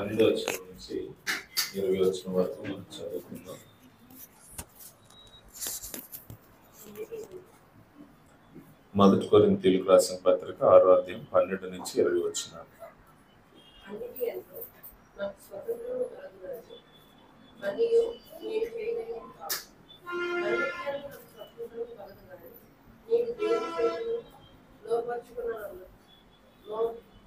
పన్నెండు వచ్చిన నుంచి ఇరవై వచ్చిన వరకు మనం చదువుకుందాం మొదటి కొరింథీయులకు రాసిన పత్రిక ఆరో అధ్యాయం పన్నెండు నుంచి ఇరవై వచ్చిన అన్నిటి ఎంతో నాకు స్వతంత్రము కలగలేదు మరియు నేను చేయగలిగిన కాదు అన్నిటి ఎందు నాకు స్వతంత్రము కలగలేదు నేను దేవుని చేతులు లోపరుచుకున్నాను లో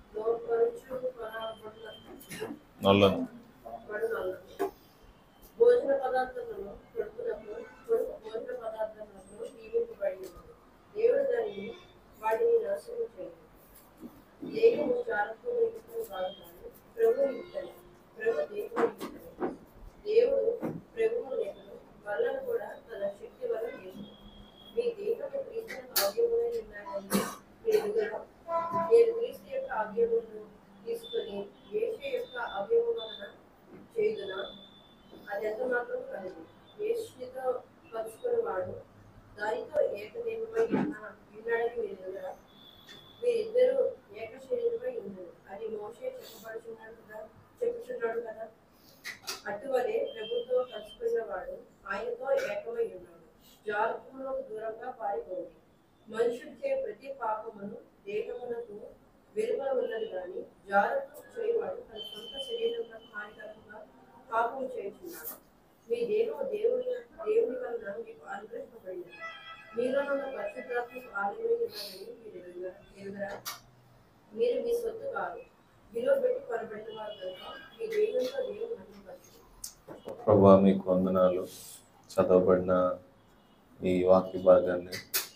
లోపరుచుకునబడిన నొల్లను పడునన్నాను భోజన పదార్థములను కొడుకున్నప్పుడు కొడుకు భోజన పదార్థములను దీవింపబడినది దేవుడు దానిని వాటిని నాశనం చేయదు దేవుడు చాలకు నిమిత్తం కాదు కానీ ప్రభు ఇద్దరు ప్రభు దేవుడు ఇద్దరు దేవుడు ప్రభువు లేఖను వలన కూడా తన శక్తి వలన చేశాడు మీ దేహము క్రీస్తు ఆగ్యములై ఉన్నాయని మీరు ఎరుగరా? నేను క్రీస్తు యొక్క ఆగ్యములను తీసుకొని వేష యొక్క ఆగ్యము వలన చేయుదునా అది ఎంత మాత్రం కలదు వేష్యతో కలుసుకుని వాడు దానితో ఏకదేవమై ఉన్నా ఉన్నాడని మీరు ఎరుగరా? మీరిద్దరూ ఏక శరీరమై ఉన్నారు అది మోసే చెప్పబడుచున్నాడు కదా చెప్పుచున్నాడు కదా అటువలే ప్రభుతో కలుసుకున్న వాడు ఆయనతో ఏకమై ఉన్నాడు జాలకులకు దూరంగా పారిపోండి మనుషుడిచే ప్రతి పాపమును దేహమునకు వెలుపల ఉన్నది కానీ జాలకు చేయవాడు తన సొంత శరీరమునకు హానికరంగా పాపం చేయుచున్నాడు మీ దేహం దేవుని దేవుని వలన మీకు అనుగ్రహింపబడినది మీలో ఉన్న పరిశుద్ధాత్మకు ఆలయమై ఉన్నారని మీరు ఎరుగరా ఎరుగరా? మీరు మీ సొత్తు కాదు విలువ పెట్టి కొనబడిన వారు కనుక మీ దేవునితో దేవుడు మహిమపరచును ప్రభా మీకు వందనాలు చదవబడిన ఈ వాక్య భాగాన్ని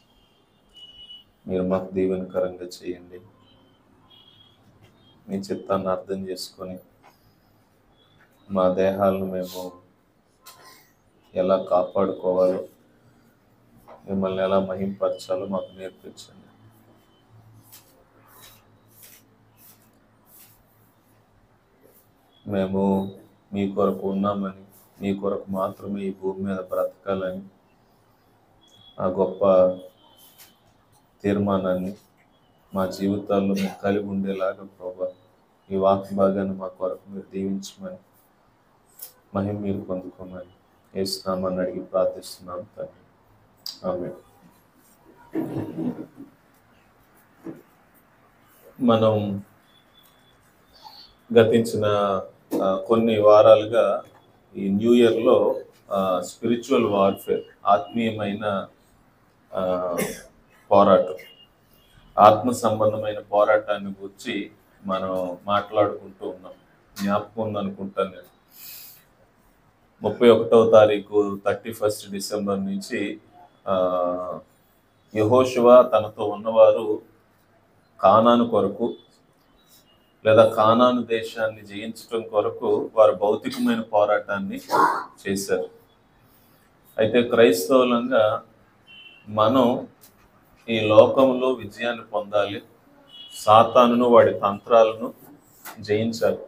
మీరు మాకు దీవెనకరంగా చేయండి మీ చిత్తాన్ని అర్థం చేసుకొని మా దేహాలను మేము ఎలా కాపాడుకోవాలో మిమ్మల్ని ఎలా మహింపరచాలో మాకు నేర్పించండి మేము మీ కొరకు ఉన్నామని మీ కొరకు మాత్రమే ఈ భూమి మీద బ్రతకాలని ఆ గొప్ప తీర్మానాన్ని మా జీవితాల్లో మేము కలిగి ఉండేలాగా ప్రభా ఈ వాక్య భాగాన్ని మా కొరకు మీరు దీవించమని మహిమ మీరు పొందుకోమని వేస్తున్నామని అడిగి ప్రార్థిస్తున్నాం తండ్రి ఆమె మనం గతించిన ఆ, కొన్ని వారాలుగా ఈ న్యూ ఇయర్లో స్పిరిచువల్ వార్ఫేర్ ఆత్మీయమైన ఆ, పోరాటం ఆత్మ సంబంధమైన పోరాటాన్ని గురించి మనం మాట్లాడుకుంటూ ఉన్నాం జ్ఞాపకం ఉందనుకుంటాను నేను ముప్పై ఒకటవ తారీఖు థర్టీ ఫస్ట్ డిసెంబర్ నుంచి ఆ, యెహోషువ తనతో ఉన్నవారు కానాను కొరకు లేదా కానాను దేశాన్ని జయించడం కొరకు వారు భౌతికమైన పోరాటాన్ని చేశారు అయితే క్రైస్తవులంగా మనం ఈ లోకంలో విజయాన్ని పొందాలి సాతానును వాడి తంత్రాలను జయించాలి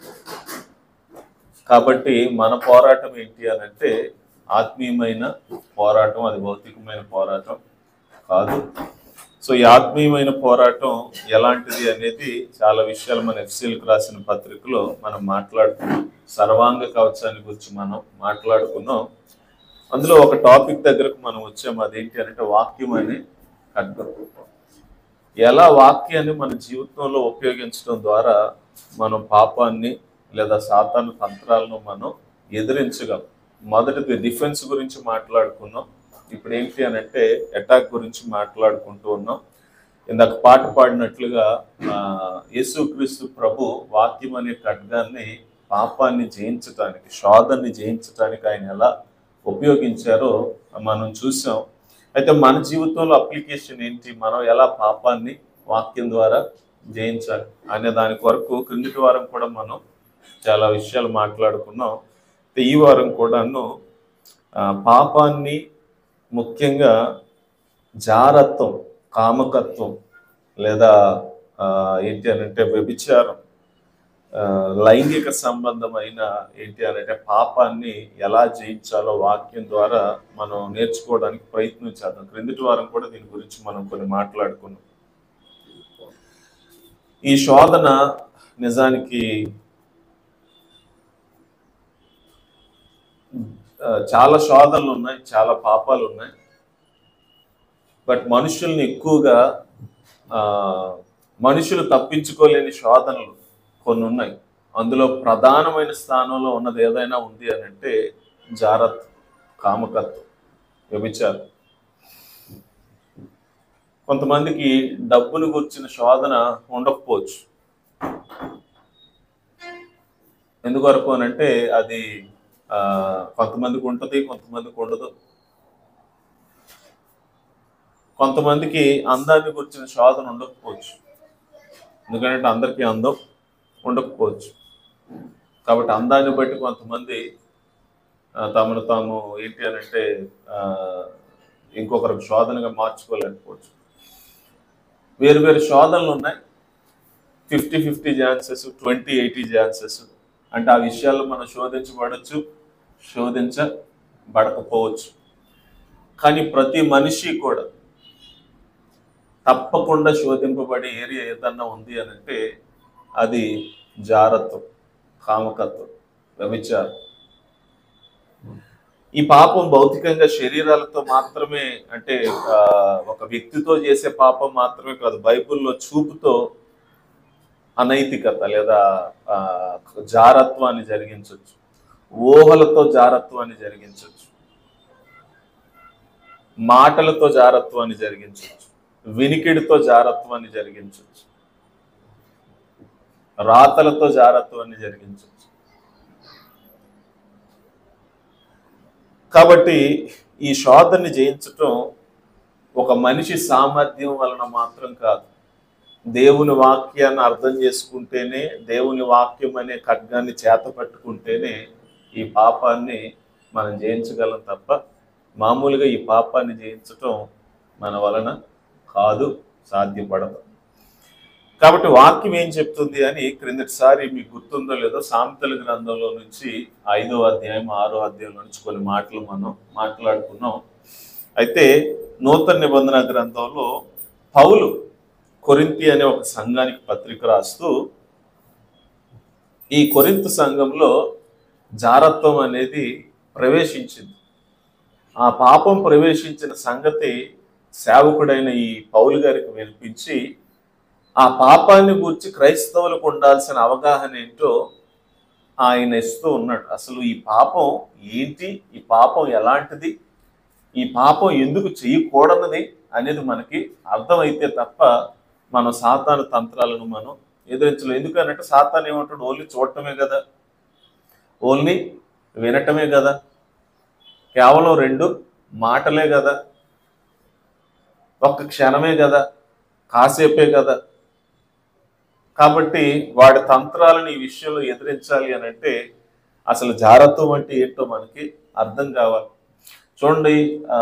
కాబట్టి మన పోరాటం ఏంటి అని అంటే ఆత్మీయమైన పోరాటం అది భౌతికమైన పోరాటం కాదు సో ఈ ఆత్మీయమైన పోరాటం ఎలాంటిది అనేది చాలా విషయాలు మన ఎఫ్సీలకు రాసిన పత్రికలో మనం మాట్లాడుకున్నాం సర్వాంగ కవచాన్ని గురించి మనం మాట్లాడుకున్నాం అందులో ఒక టాపిక్ దగ్గరకు మనం వచ్చాము అదేంటి అంటే వాక్యం అనే ఖడ్గం ఎలా వాక్యాన్ని మన జీవితంలో ఉపయోగించడం ద్వారా మనం పాపాన్ని లేదా సాతాను తంత్రాలను మనం ఎదిరించగలం మొదటిది డిఫెన్స్ గురించి మాట్లాడుకున్నాం ఇప్పుడు ఏంటి అని అంటే అటాక్ గురించి మాట్లాడుకుంటూ ఉన్నాం ఇందాక పాట పాడినట్లుగా ఆ, యేసుక్రీస్తు ప్రభు వాక్యం అనే ఖడ్గాన్ని పాపాన్ని జయించటానికి శోధన్ని జయించటానికి ఆయన ఎలా ఉపయోగించారో మనం చూసాం అయితే మన జీవితంలో అప్లికేషన్ ఏంటి మనం ఎలా పాపాన్ని వాక్యం ద్వారా జయించాలి అనే దాని కొరకు క్రిందటి వారం కూడా మనం చాలా విషయాలు మాట్లాడుకున్నాం అయితే ఈ వారం కూడాను ఆ, పాపాన్ని ముఖ్యంగా జారత్వం కామకత్వం లేదా ఆ, ఏంటి అని అంటే వ్యభిచారం ఆ, లైంగిక సంబంధమైన ఏంటి అని అంటే పాపాన్ని ఎలా జయించాలో వాక్యం ద్వారా మనం నేర్చుకోవడానికి ప్రయత్నం చేద్దాం క్రిందటి వారం కూడా దీని గురించి మనం కొన్ని మాట్లాడుకున్నాం ఈ శోధన నిజానికి ఆ, చాలా శోధనలు ఉన్నాయి చాలా పాపాలు ఉన్నాయి బట్ మనుషుల్ని ఎక్కువగా ఆ, మనుషులు తప్పించుకోలేని శోధనలు కొన్ని ఉన్నాయి అందులో ప్రధానమైన స్థానంలో ఉన్నది ఏదైనా ఉంది అని అంటే జారత్ కామకత్వం వ్యభిచారం కొంతమందికి డబ్బును గుర్చిన శోధన ఉండకపోవచ్చు ఎందువరకు అని అంటే అది ఆ, కొంతమందికి ఉంటుంది కొంతమందికి ఉండదు కొంతమందికి అందాన్ని గురించిన శోధన ఉండకపోవచ్చు ఎందుకంటే అందరికీ అందం ఉండకపోవచ్చు కాబట్టి అందాన్ని బట్టి కొంతమంది ఆ, తమను తాము ఏంటి అని అంటే ఆ, ఇంకొకరికి శోధనగా మార్చుకోలేకపోవచ్చు వేరు వేరు శోధనలు ఉన్నాయి fifty fifty chances twenty eighty chances అంటే ఆ విషయాల్లో మనం శోధించబడచ్చు శోధించబడకపోవచ్చు కానీ ప్రతి మనిషి కూడా తప్పకుండా శోధింపబడే ఏరియా ఏదన్నా ఉంది అని అంటే అది జారత్వం కామకత్వం వ్యభిచారం ఈ పాపం భౌతికంగా శరీరాలతో మాత్రమే అంటే ఆ, ఒక వ్యక్తితో చేసే పాపం మాత్రమే కాదు బైబిల్లో చూపుతో అనైతికత లేదా ఆ, జారత్వాన్ని జరిగించవచ్చు ఊహలతో జారత్వాన్ని జరిగించవచ్చు మాటలతో జారత్వాన్ని జరిగించవచ్చు వినికిడితో జారత్వాన్ని జరిగించవచ్చు రాతలతో జారత్వాన్ని జరిగించవచ్చు కాబట్టి ఈ శోధనని జయించటం ఒక మనిషి సామర్థ్యం వలన మాత్రం కాదు దేవుని వాక్యాన్ని అర్థం చేసుకుంటేనే దేవుని వాక్యం అనే ఖడ్గాన్ని చేత పట్టుకుంటేనే ఈ పాపాన్ని మనం జయించగలం తప్ప మామూలుగా ఈ పాపాన్ని జయించటం మన వలన కాదు సాధ్యపడదు కాబట్టి వాక్యం ఏం చెప్తుంది అని క్రిందటిసారి మీకు గుర్తుందో లేదో సామెతల గ్రంథంలో నుంచి ఐదో అధ్యాయం ఆరో అధ్యాయంలో నుంచి కొన్ని మాటలు మనం మాట్లాడుకున్నాం అయితే నూతన నిబంధన గ్రంథంలో పౌలు కొరింతి అనే ఒక సంఘానికి పత్రిక రాస్తూ ఈ కొరింత సంఘంలో జారత్వం అనేది ప్రవేశించింది ఆ పాపం ప్రవేశించిన సంగతి సేవకుడైన ఈ పౌలు గారికి వినిపించి ఆ పాపాన్ని గురించి క్రైస్తవులకు ఉండాల్సిన అవగాహన ఏంటో ఆయన ఇస్తూ ఉన్నాడు అసలు ఈ పాపం ఏంటి ఈ పాపం ఎలాంటిది ఈ పాపం ఎందుకు చేయకూడనిది అనేది మనకి అర్థమైతే తప్ప మనం సాతాను తంత్రాలను మనం ఎదిరించలేం ఎందుకనంటే సాతాను ఏమంటాడు ఓన్లీ చూడటమే కదా ఓన్లీ వినటమే కదా కేవలం రెండు మాటలే కదా ఒక్క క్షణమే కదా కాసేపే కదా కాబట్టి వాడి తంత్రాలను ఈ విషయంలో ఎదిరించాలి అని అంటే అసలు జారత్వం అంటే ఏంటో మనకి అర్థం కావాలి చూడండి ఆ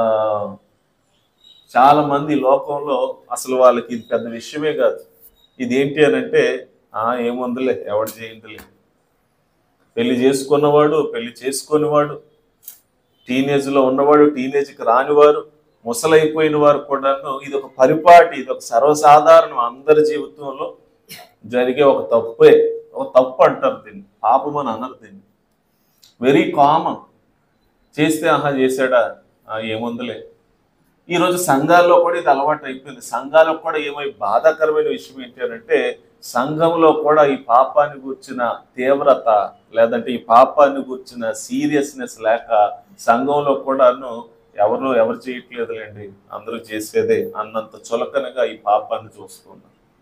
చాలా మంది ఈ లోకంలో అసలు వాళ్ళకి ఇది పెద్ద విషయమే కాదు ఇది ఏంటి అని అంటే ఆ ఏముందిలే ఎవడు చేయండిలే పెళ్లి చేసుకున్నవాడు పెళ్లి చేసుకునేవాడు టీనేజ్లో ఉన్నవాడు టీనేజ్కి రానివారు ముసలైపోయిన వారు కూడాను ఇది ఒక పరిపాటి ఇది ఒక సర్వసాధారణం అందరి జీవితంలో జరిగే ఒక తప్పే ఒక తప్పు అంటారు దీన్ని పాపం అని అనరు దీన్ని వెరీ కామన్ చేస్తే ఆహా చేశాడా ఆ, ఏముందిలే ఈరోజు సంఘాల్లో కూడా ఇది అలవాటు అయిపోయింది సంఘాలకు కూడా ఏమై బాధాకరమైన విషయం ఏంటి అని అంటే సంఘంలో కూడా ఈ పాపాన్ని కూర్చిన తీవ్రత లేదంటే ఈ పాపాన్ని కూర్చిన సీరియస్నెస్ లేక సంఘంలో కూడాను ఎవరు ఎవరు చేయట్లేదులేండి అందరూ చేసేదే అన్నంత చులకనగా ఈ పాపాన్ని చూస్తున్నారు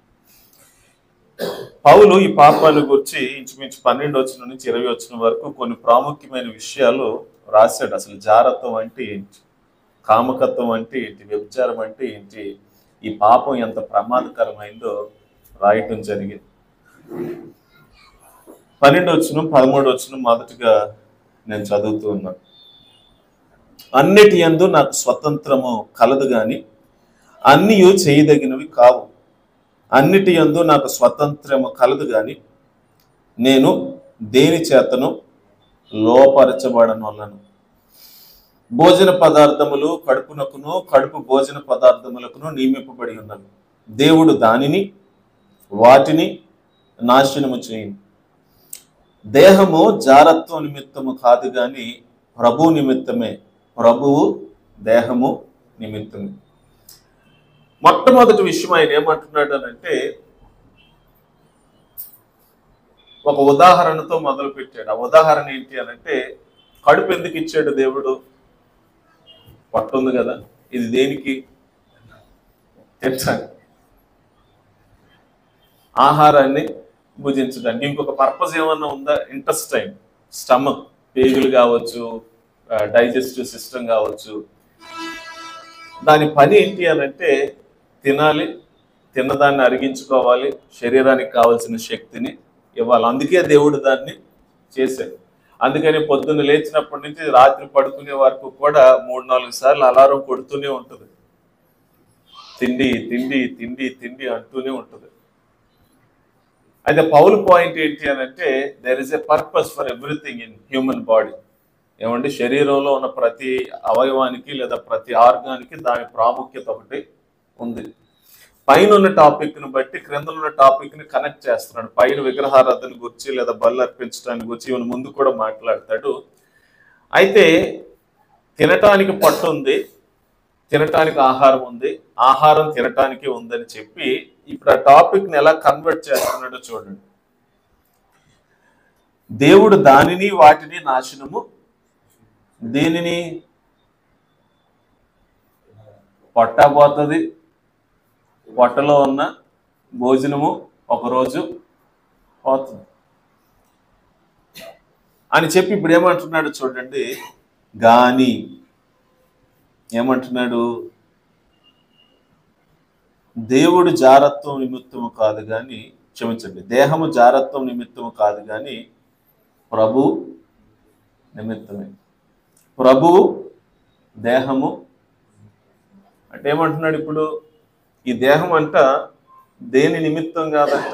పౌలు ఈ పాపాన్ని గురించి ఇంచుమించు పన్నెండు వచ్చిన నుంచి ఇరవై వచ్చిన వరకు కొన్ని ప్రాముఖ్యమైన విషయాలు రాశాడు అసలు జారత్వం అంటే ఏంటి కామకత్వం అంటే ఏంటి వ్యభిచారం అంటే ఏంటి ఈ పాపం ఎంత ప్రమాదకరమైందో రాయటం జరిగింది పన్నెండు వచ్చిన పదమూడు వచ్చిన మొదటిగా నేను చదువుతూ ఉన్నాను అన్నిటి యందు నాకు స్వతంత్రము కలదు గాని అన్నియు చేయదగినవి కావు అన్నిటి యందు నాకు స్వతంత్రము కలదు గాని నేను దేని చేతను లోపరచబడనొల్లను భోజన పదార్థములు కడుపునకును కడుపు భోజన పదార్థములకును నియమింపబడి ఉన్నవి దేవుడు దానిని వాటిని నాశనము చేయను దేహము జారత్వం నిమిత్తము కాదు గాని ప్రభు నిమిత్తమే ప్రభువు దేహము నిమిత్తమే మొట్టమొదటి విషయం ఆయన ఏమంటున్నాడు అని అంటే ఒక ఉదాహరణతో మొదలు పెట్టాడు ఆ ఉదాహరణ ఏంటి అని అంటే కడుపు ఎందుకు ఇచ్చాడు దేవుడు పట్టుంది కదా ఇది దేనికి తెచ్చాలి ఆహారాన్ని భుజించడానికి ఇంకొక పర్పస్ ఏమన్నా ఉందా ఇంటెస్టైన్ స్టమక్ పేగులు కావచ్చు డైజెస్టివ్ సిస్టమ్ కావచ్చు దాని పని ఏంటి అని అంటే తినాలి తిన్నదాన్ని అరిగించుకోవాలి శరీరానికి కావాల్సిన శక్తిని ఇవ్వాలి అందుకే దేవుడు దాన్ని చేశాడు అందుకని పొద్దున్న లేచినప్పటి నుంచి రాత్రి పడుకునే వరకు కూడా మూడు నాలుగు సార్లు అలారం కొడుతూనే ఉంటుంది తిండి తిండి తిండి తిండి అంటూనే ఉంటుంది అయితే పౌల్ పాయింట్ ఏంటి అని అంటే there is a purpose for everything in human body ఏమంటే శరీరంలో ఉన్న ప్రతి అవయవానికి లేదా ప్రతి ఆర్గానికి దాని ప్రాముఖ్యత ఒకటి ఉంది పైన ఉన్న టాపిక్ ను బట్టి క్రింద ఉన్న టాపిక్ ని కనెక్ట్ చేస్తున్నాడు పైన విగ్రహారాధన గురించి లేదా బలు అర్పించడానికి గురించి ఈవెన్ ముందు కూడా మాట్లాడతాడు అయితే తినటానికి పట్టు ఉంది తినటానికి ఆహారం ఉంది ఆహారం తినటానికి ఉందని చెప్పి ఇప్పుడు ఆ టాపిక్ ని ఎలా కన్వర్ట్ చేస్తున్నాడో చూడండి దేవుడు దానిని వాటిని నాశనము దేనిని పొట్టబోతుంది పొట్టలో ఉన్న భోజనము ఒకరోజు పోతుంది అని చెప్పి ఇప్పుడు ఏమంటున్నాడు చూడండి గాని ఏమంటున్నాడు దేవుడు జారత్వం నిమిత్తము కాదు కానీ క్షమించండి దేహము జారత్వం నిమిత్తము కాదు కానీ ప్రభు నిమిత్తమే ప్రభు దేహము అంటే ఏమంటున్నాడు ఇప్పుడు ఈ దేహం అంట దేని నిమిత్తం కాదంట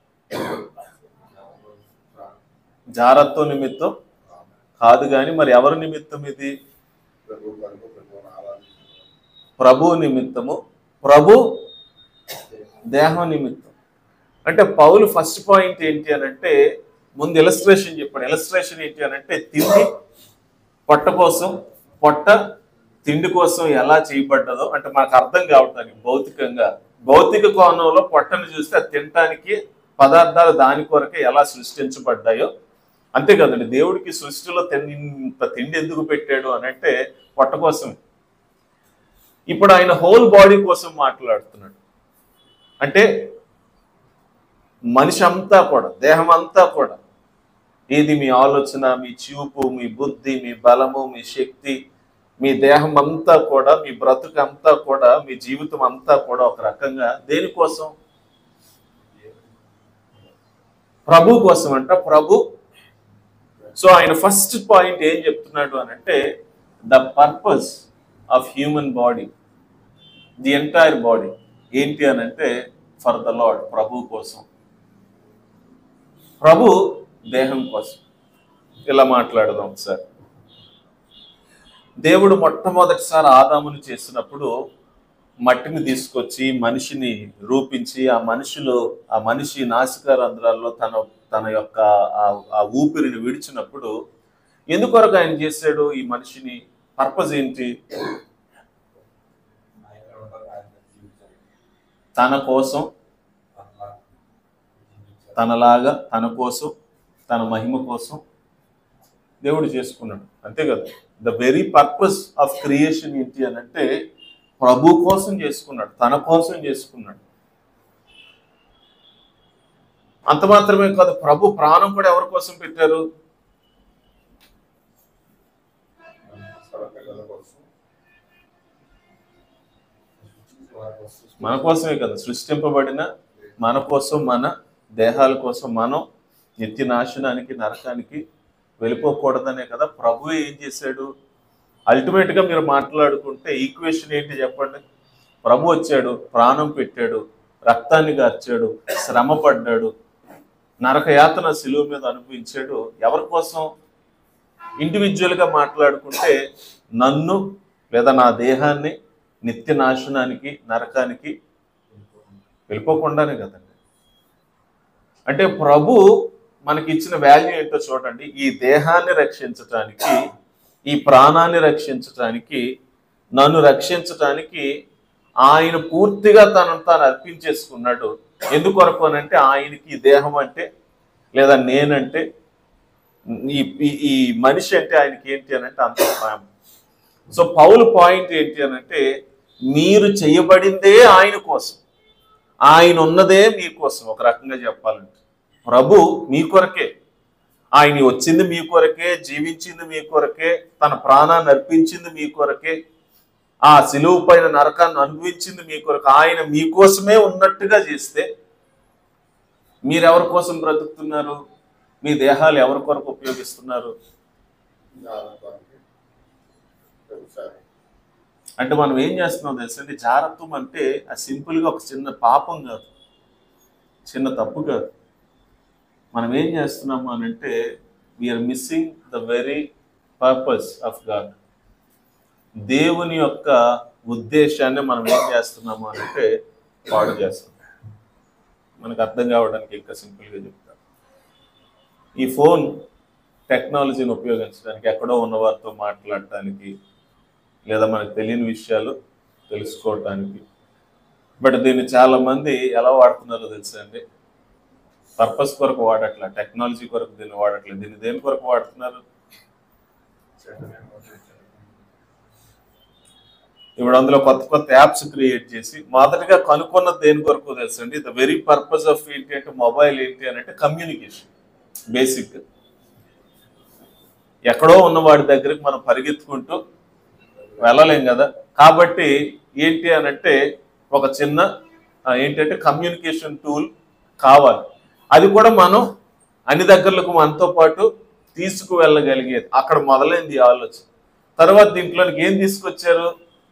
జారత్వం నిమిత్తం కాదు కానీ మరి ఎవరి నిమిత్తం ఇది ప్రభు కనుక ప్రభువును ఆరాధించు. ప్రభు నిమిత్తము ప్రభు దేహం నిమిత్తం అంటే పౌలు ఫస్ట్ పాయింట్ ఏంటి అని అంటే ముందు ఇలస్ట్రేషన్ చెప్పాడు ఇలస్ట్రేషన్ ఏంటి అని అంటే తిండి పొట్ట కోసం పొట్ట తిండి కోసం ఎలా చేయబడ్డదో అంటే మనకు అర్థం కావటానికి భౌతికంగా భౌతిక కోణంలో పొట్టను చూస్తే అది తినటానికి పదార్థాలు దాని కొరకే ఎలా సృష్టించబడ్డాయో అంతే కదండి దేవుడికి సృష్టిలో తిండి ఇంత తిండి ఎందుకు పెట్టాడు అని అంటే పొట్ట కోసం ఇప్పుడు ఆయన హోల్ బాడీ కోసం మాట్లాడుతున్నాడు అంటే మనిషి అంతా కూడా దేహం అంతా కూడా ఏది మీ ఆలోచన మీ చూపు మీ బుద్ధి మీ బలము మీ శక్తి మీ దేహం అంతా కూడా మీ బ్రతుకు అంతా కూడా మీ జీవితం అంతా కూడా ఒక రకంగా దేనికోసం ప్రభు కోసం అంట ప్రభు సో ఆయన ఫస్ట్ పాయింట్ ఏం చెప్తున్నాడు అని అంటే the purpose of human body the entire body ఏంటి అని అంటే ఫర్ ద లాడ్ ప్రభు కోసం ప్రభు దేహం కోసం ఇలా మాట్లాడదాం సార్ దేవుడు మొట్టమొదటిసారి ఆదామును చేసినప్పుడు మట్టిని తీసుకొచ్చి మనిషిని రూపించి ఆ మనిషిలో ఆ మనిషి నాసిక రంధ్రాల్లో తన తన యొక్క ఆ- ఆ ఊపిరిని విడిచినప్పుడు ఎందుకొరకు ఆయన చేశాడు ఈ మనిషిని పర్పస్ ఏంటి ఆయన ఉంటారు, ఆయన జీవించాలి. తన కోసం తనలా జీవించాలి. తనలాగా తన కోసం తన మహిమ కోసం దేవుడు చేసుకున్నాడు అంతే కదా the very purpose of creation ఏంటి అని అంటే ప్రభు కోసం చేసుకున్నాడు తన కోసం చేసుకున్నాడు అంత మాత్రమే కాదు ప్రభు ప్రాణం కూడా ఎవరి కోసం పెట్టారు సకల పిల్లల కోసం వారి కోసం మన కోసమే కదా సృష్టింపబడిన మన కోసం మన దేహాల కోసం మనం నిత్య నాశనానికి నరకానికి వెళ్ళిపోకూడదనే కదా ప్రభు ఏం చేశాడు అల్టిమేట్ గా మీరు మాట్లాడుకుంటే ఈక్వేషన్ ఏంటి చెప్పండి ప్రభు వచ్చాడు ప్రాణం పెట్టాడు రక్తాన్ని గార్చాడు శ్రమ పడ్డాడు నరక యాతన శిలువ మీద అనుభవించాడు ఎవరి కోసం ఇండివిజువల్ గా మాట్లాడుకుంటే నన్ను లేదా నా దేహాన్ని నిత్య నాశనానికి నరకానికి వెళ్ళిపోకుండానే కదండి అంటే ప్రభు మనకి ఇచ్చిన వాల్యూ ఏంటో చూడండి ఈ దేహాన్ని రక్షించటానికి ఈ ప్రాణాన్ని రక్షించటానికి నన్ను రక్షించటానికి ఆయన పూర్తిగా తనను తాను అర్పించేసుకున్నాడు ఎందుకొరకు అని అంటే ఆయనకి ఈ దేహం అంటే లేదా నేనంటే ఈ ఈ- ఈ మనిషి అంటే ఆయనకి ఏంటి అని అంటే అంత ప్రేమ సో పౌలు పాయింట్ ఏంటి అని అంటే మీరు చేయబడిందే ఆయన కోసం ఆయన ఉన్నదే మీకోసం ఒక రకంగా చెప్పాలంటే ప్రభు మీ కొరకే ఆయన వచ్చింది మీ కొరకే జీవించింది మీ కొరకే తన ప్రాణాన్ని అర్పించింది మీ కొరకే ఆ సిలువు పైన నరకాన్ని అనుభవించింది మీ కొరకు ఆయన మీకోసమే ఉన్నట్టుగా చేస్తే మీరెవరి కోసం బ్రతుకుతున్నారు మీ దేహాలు ఎవరి కొరకు ఉపయోగిస్తున్నారు అంటే మనం ఏం చేస్తున్నాం తెలుసండి జాగ్రత్తం అంటే అది సింపుల్గా ఒక చిన్న పాపం కాదు చిన్న తప్పు కాదు మనం ఏం చేస్తున్నాము అని అంటే we are missing the very purpose of God దేవుని యొక్క ఉద్దేశాన్ని మనం ఏం చేస్తున్నాము అని అంటే పాడు చేస్తున్నాం మనకు అర్థం కావడానికి ఇంకా సింపుల్గా చెప్తాను ఈ ఫోన్ టెక్నాలజీని ఉపయోగించడానికి ఎక్కడో ఉన్న వారితో మాట్లాడటానికి లేదా మనకు తెలియని విషయాలు తెలుసుకోవటానికి బట్ దీన్ని చాలా మంది ఎలా వాడుతున్నారో తెలుసా అండి పర్పస్ కొరకు వాడట్లే టెక్నాలజీ కొరకు దీన్ని వాడట్లేదు దీన్ని దేని కొరకు వాడుతున్నారు ఇప్పుడు అందులో కొత్త కొత్త యాప్స్ క్రియేట్ చేసి మొదటగా కనుక్కున్నది దేని కొరకు తెలుసండి ద వెరీ పర్పస్ ఆఫ్ ఏంటి అంటే మొబైల్ ఏంటి అని అంటే కమ్యూనికేషన్ బేసిక్ ఎక్కడో ఉన్న వాడి దగ్గరికి మనం పరిగెత్తుకుంటూ వెళ్ళలేం కదా కాబట్టి ఏంటి అని అంటే ఒక చిన్న ఆ, ఏంటంటే కమ్యూనికేషన్ టూల్ కావాలి అది కూడా మనం అన్ని దగ్గరలకు మనతో పాటు తీసుకువెళ్ళగలిగేది అక్కడ మొదలైంది ఈ ఆలోచన తర్వాత దీంట్లోనికి ఏం తీసుకొచ్చారు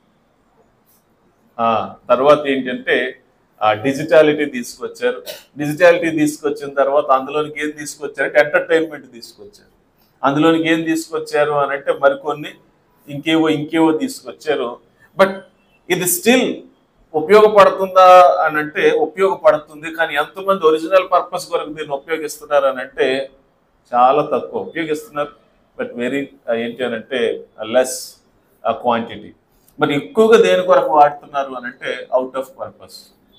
ఆ తర్వాత ఏంటంటే ఆ డిజిటాలిటీ తీసుకొచ్చారు డిజిటాలిటీ తీసుకొచ్చిన తర్వాత అందులోనికి ఏం తీసుకొచ్చారు అంటే ఎంటర్టైన్మెంట్ తీసుకొచ్చారు అందులోనికి ఏం తీసుకొచ్చారు అని అంటే మరికొన్ని ఇంకేవో ఇంకేవో తీసుకొచ్చారు బట్ ఇది స్టిల్ ఉపయోగపడుతుందా అని అంటే ఉపయోగపడుతుంది కానీ ఎంతమంది ఒరిజినల్ పర్పస్ కొరకు దీన్ని ఉపయోగిస్తున్నారు అని అంటే చాలా తక్కువ ఉపయోగిస్తున్నారు బట్ వెరీ ఏంటి అని అంటే లెస్ క్వాంటిటీ మరి ఎక్కువగా దేని కొరకు వాడుతున్నారు అని అంటే అవుట్ ఆఫ్ పర్పస్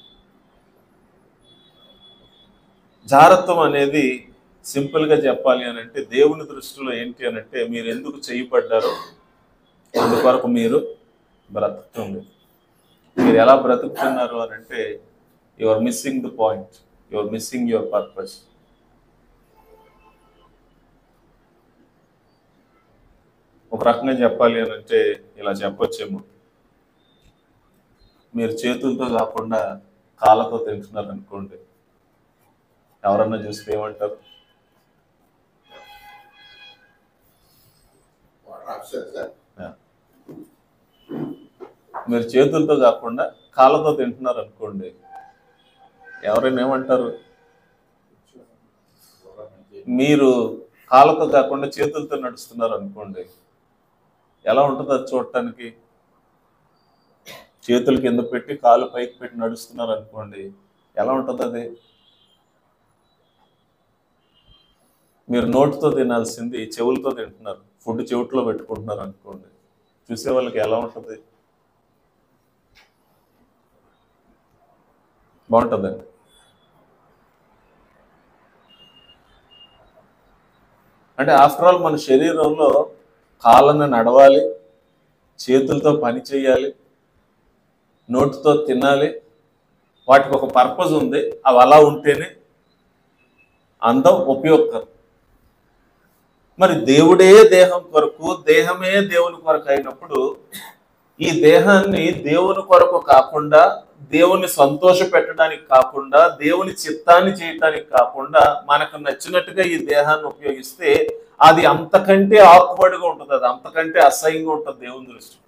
జారత్వం అనేది సింపుల్గా చెప్పాలి అని అంటే దేవుని దృష్టిలో ఏంటి అని అంటే మీరు ఎందుకు చేయబడ్డారో అందుకొరకు మీరు బ్రతుకుతుంది మీరు ఎలా బ్రతుకుతున్నారు అని అంటే you are missing the point you are missing your purpose ఒక రకంగా చెప్పాలి అని అంటే ఇలా చెప్పొచ్చేమో మీరు చేతులతో కాకుండా కాళ్ళతో తింటున్నారు అనుకోండి ఎవరన్నా చూస్తే ఏమంటారు Yeah. మీరు చేతులతో కాకుండా కాళ్ళతో తింటున్నారు అనుకోండి ఎవరైనా ఏమంటారు మీరు కాళ్ళతో కాకుండా చేతులతో నడుస్తున్నారు అనుకోండి ఎలా ఉంటుంది అది చూడటానికి చేతులు కింద పెట్టి కాళ్ళు పైకి పెట్టి నడుస్తున్నారు అనుకోండి ఎలా ఉంటుంది అది మీరు నోటితో తినాల్సింది చెవులతో తింటున్నారు ఫుడ్ చెవిట్లో పెట్టుకుంటున్నారు అనుకోండి చూసే వాళ్ళకి ఎలా ఉంటుంది బాగుంటుందండి అంటే ఆఫ్టర్ ఆల్ మన శరీరంలో కాళ్ళను నడవాలి చేతులతో పని చేయాలి నోటితో తినాలి వాటికి ఒక పర్పస్ ఉంది అవి అలా ఉంటేనే అందం ఉపయోగకరం మరి దేవుడే దేహం కొరకు దేహమే దేవుని కొరకు అయినప్పుడు ఈ దేహాన్ని దేవుని కొరకు కాకుండా దేవుని సంతోష పెట్టడానికి కాకుండా దేవుని చిత్తాన్ని చేయటానికి కాకుండా మనకు నచ్చినట్టుగా ఈ దేహాన్ని ఉపయోగిస్తే అది అంతకంటే ఆకుపడిగా ఉంటుంది అది అంతకంటే అసహ్యంగా ఉంటుంది దేవుని దృష్టి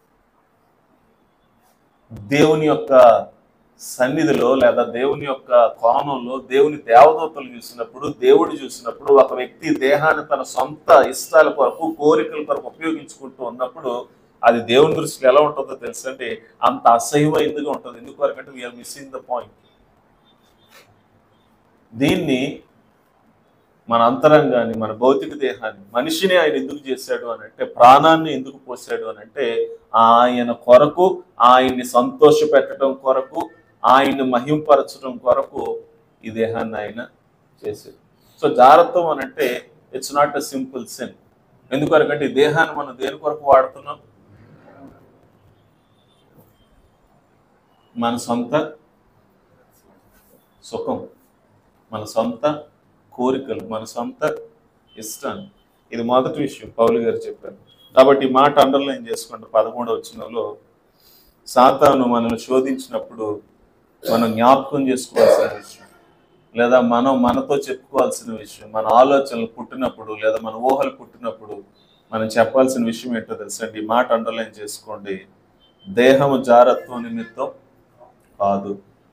దేవుని యొక్క సన్నిధిలో లేదా దేవుని యొక్క కోణంలో దేవుని దేవదూతలు చూసినప్పుడు దేవుడు చూసినప్పుడు ఒక వ్యక్తి దేహాన్ని తన సొంత ఇష్టాల కొరకు కోరికల కొరకు ఉపయోగించుకుంటూ ఉన్నప్పుడు అది దేవుని దృష్టిలో ఎలా ఉంటుందో తెలుసంటే అంత అసహ్యమైందిగా ఉంటుంది ఎందుకొరకంటే వీఆర్ మిస్సింగ్ ద పాయింట్ దీన్ని మన అంతరంగాన్ని మన భౌతిక దేహాన్ని మనిషిని ఆయన ఎందుకు చేశాడు అని అంటే ప్రాణాన్ని ఎందుకు పోసాడు అని అంటే ఆయన కొరకు ఆయన్ని సంతోష పెట్టడం కొరకు ఆయన్ని మహింపరచడం కొరకు ఈ దేహాన్ని ఆయన చేశాడు సో జాగ్రత్తం అని అంటే it's not a simple sin ఎందుకొరకంటే ఈ దేహాన్ని మనం దేని కొరకు వాడుతున్నాం మన సొంత సుఖం మన సొంత కోరికలు మన సొంత ఇష్టాన్ని ఇది మొదటి విషయం పౌలు గారు చెప్పారు కాబట్టి ఈ మాట అండర్లైన్ చేసుకుంటే పదమూడవ వచనంలో సాతాను మనల్ని శోధించినప్పుడు మనం జ్ఞాపకం చేసుకోవాల్సిన విషయం లేదా మనం మనతో చెప్పుకోవాల్సిన విషయం మన ఆలోచనలు పుట్టినప్పుడు లేదా మన ఊహలు పుట్టినప్పుడు మనం చెప్పాల్సిన విషయం ఏంటో తెలుసండి ఈ మాట అండర్లైన్ చేసుకోండి దేహము జారత్వం నిమిత్తం కాదు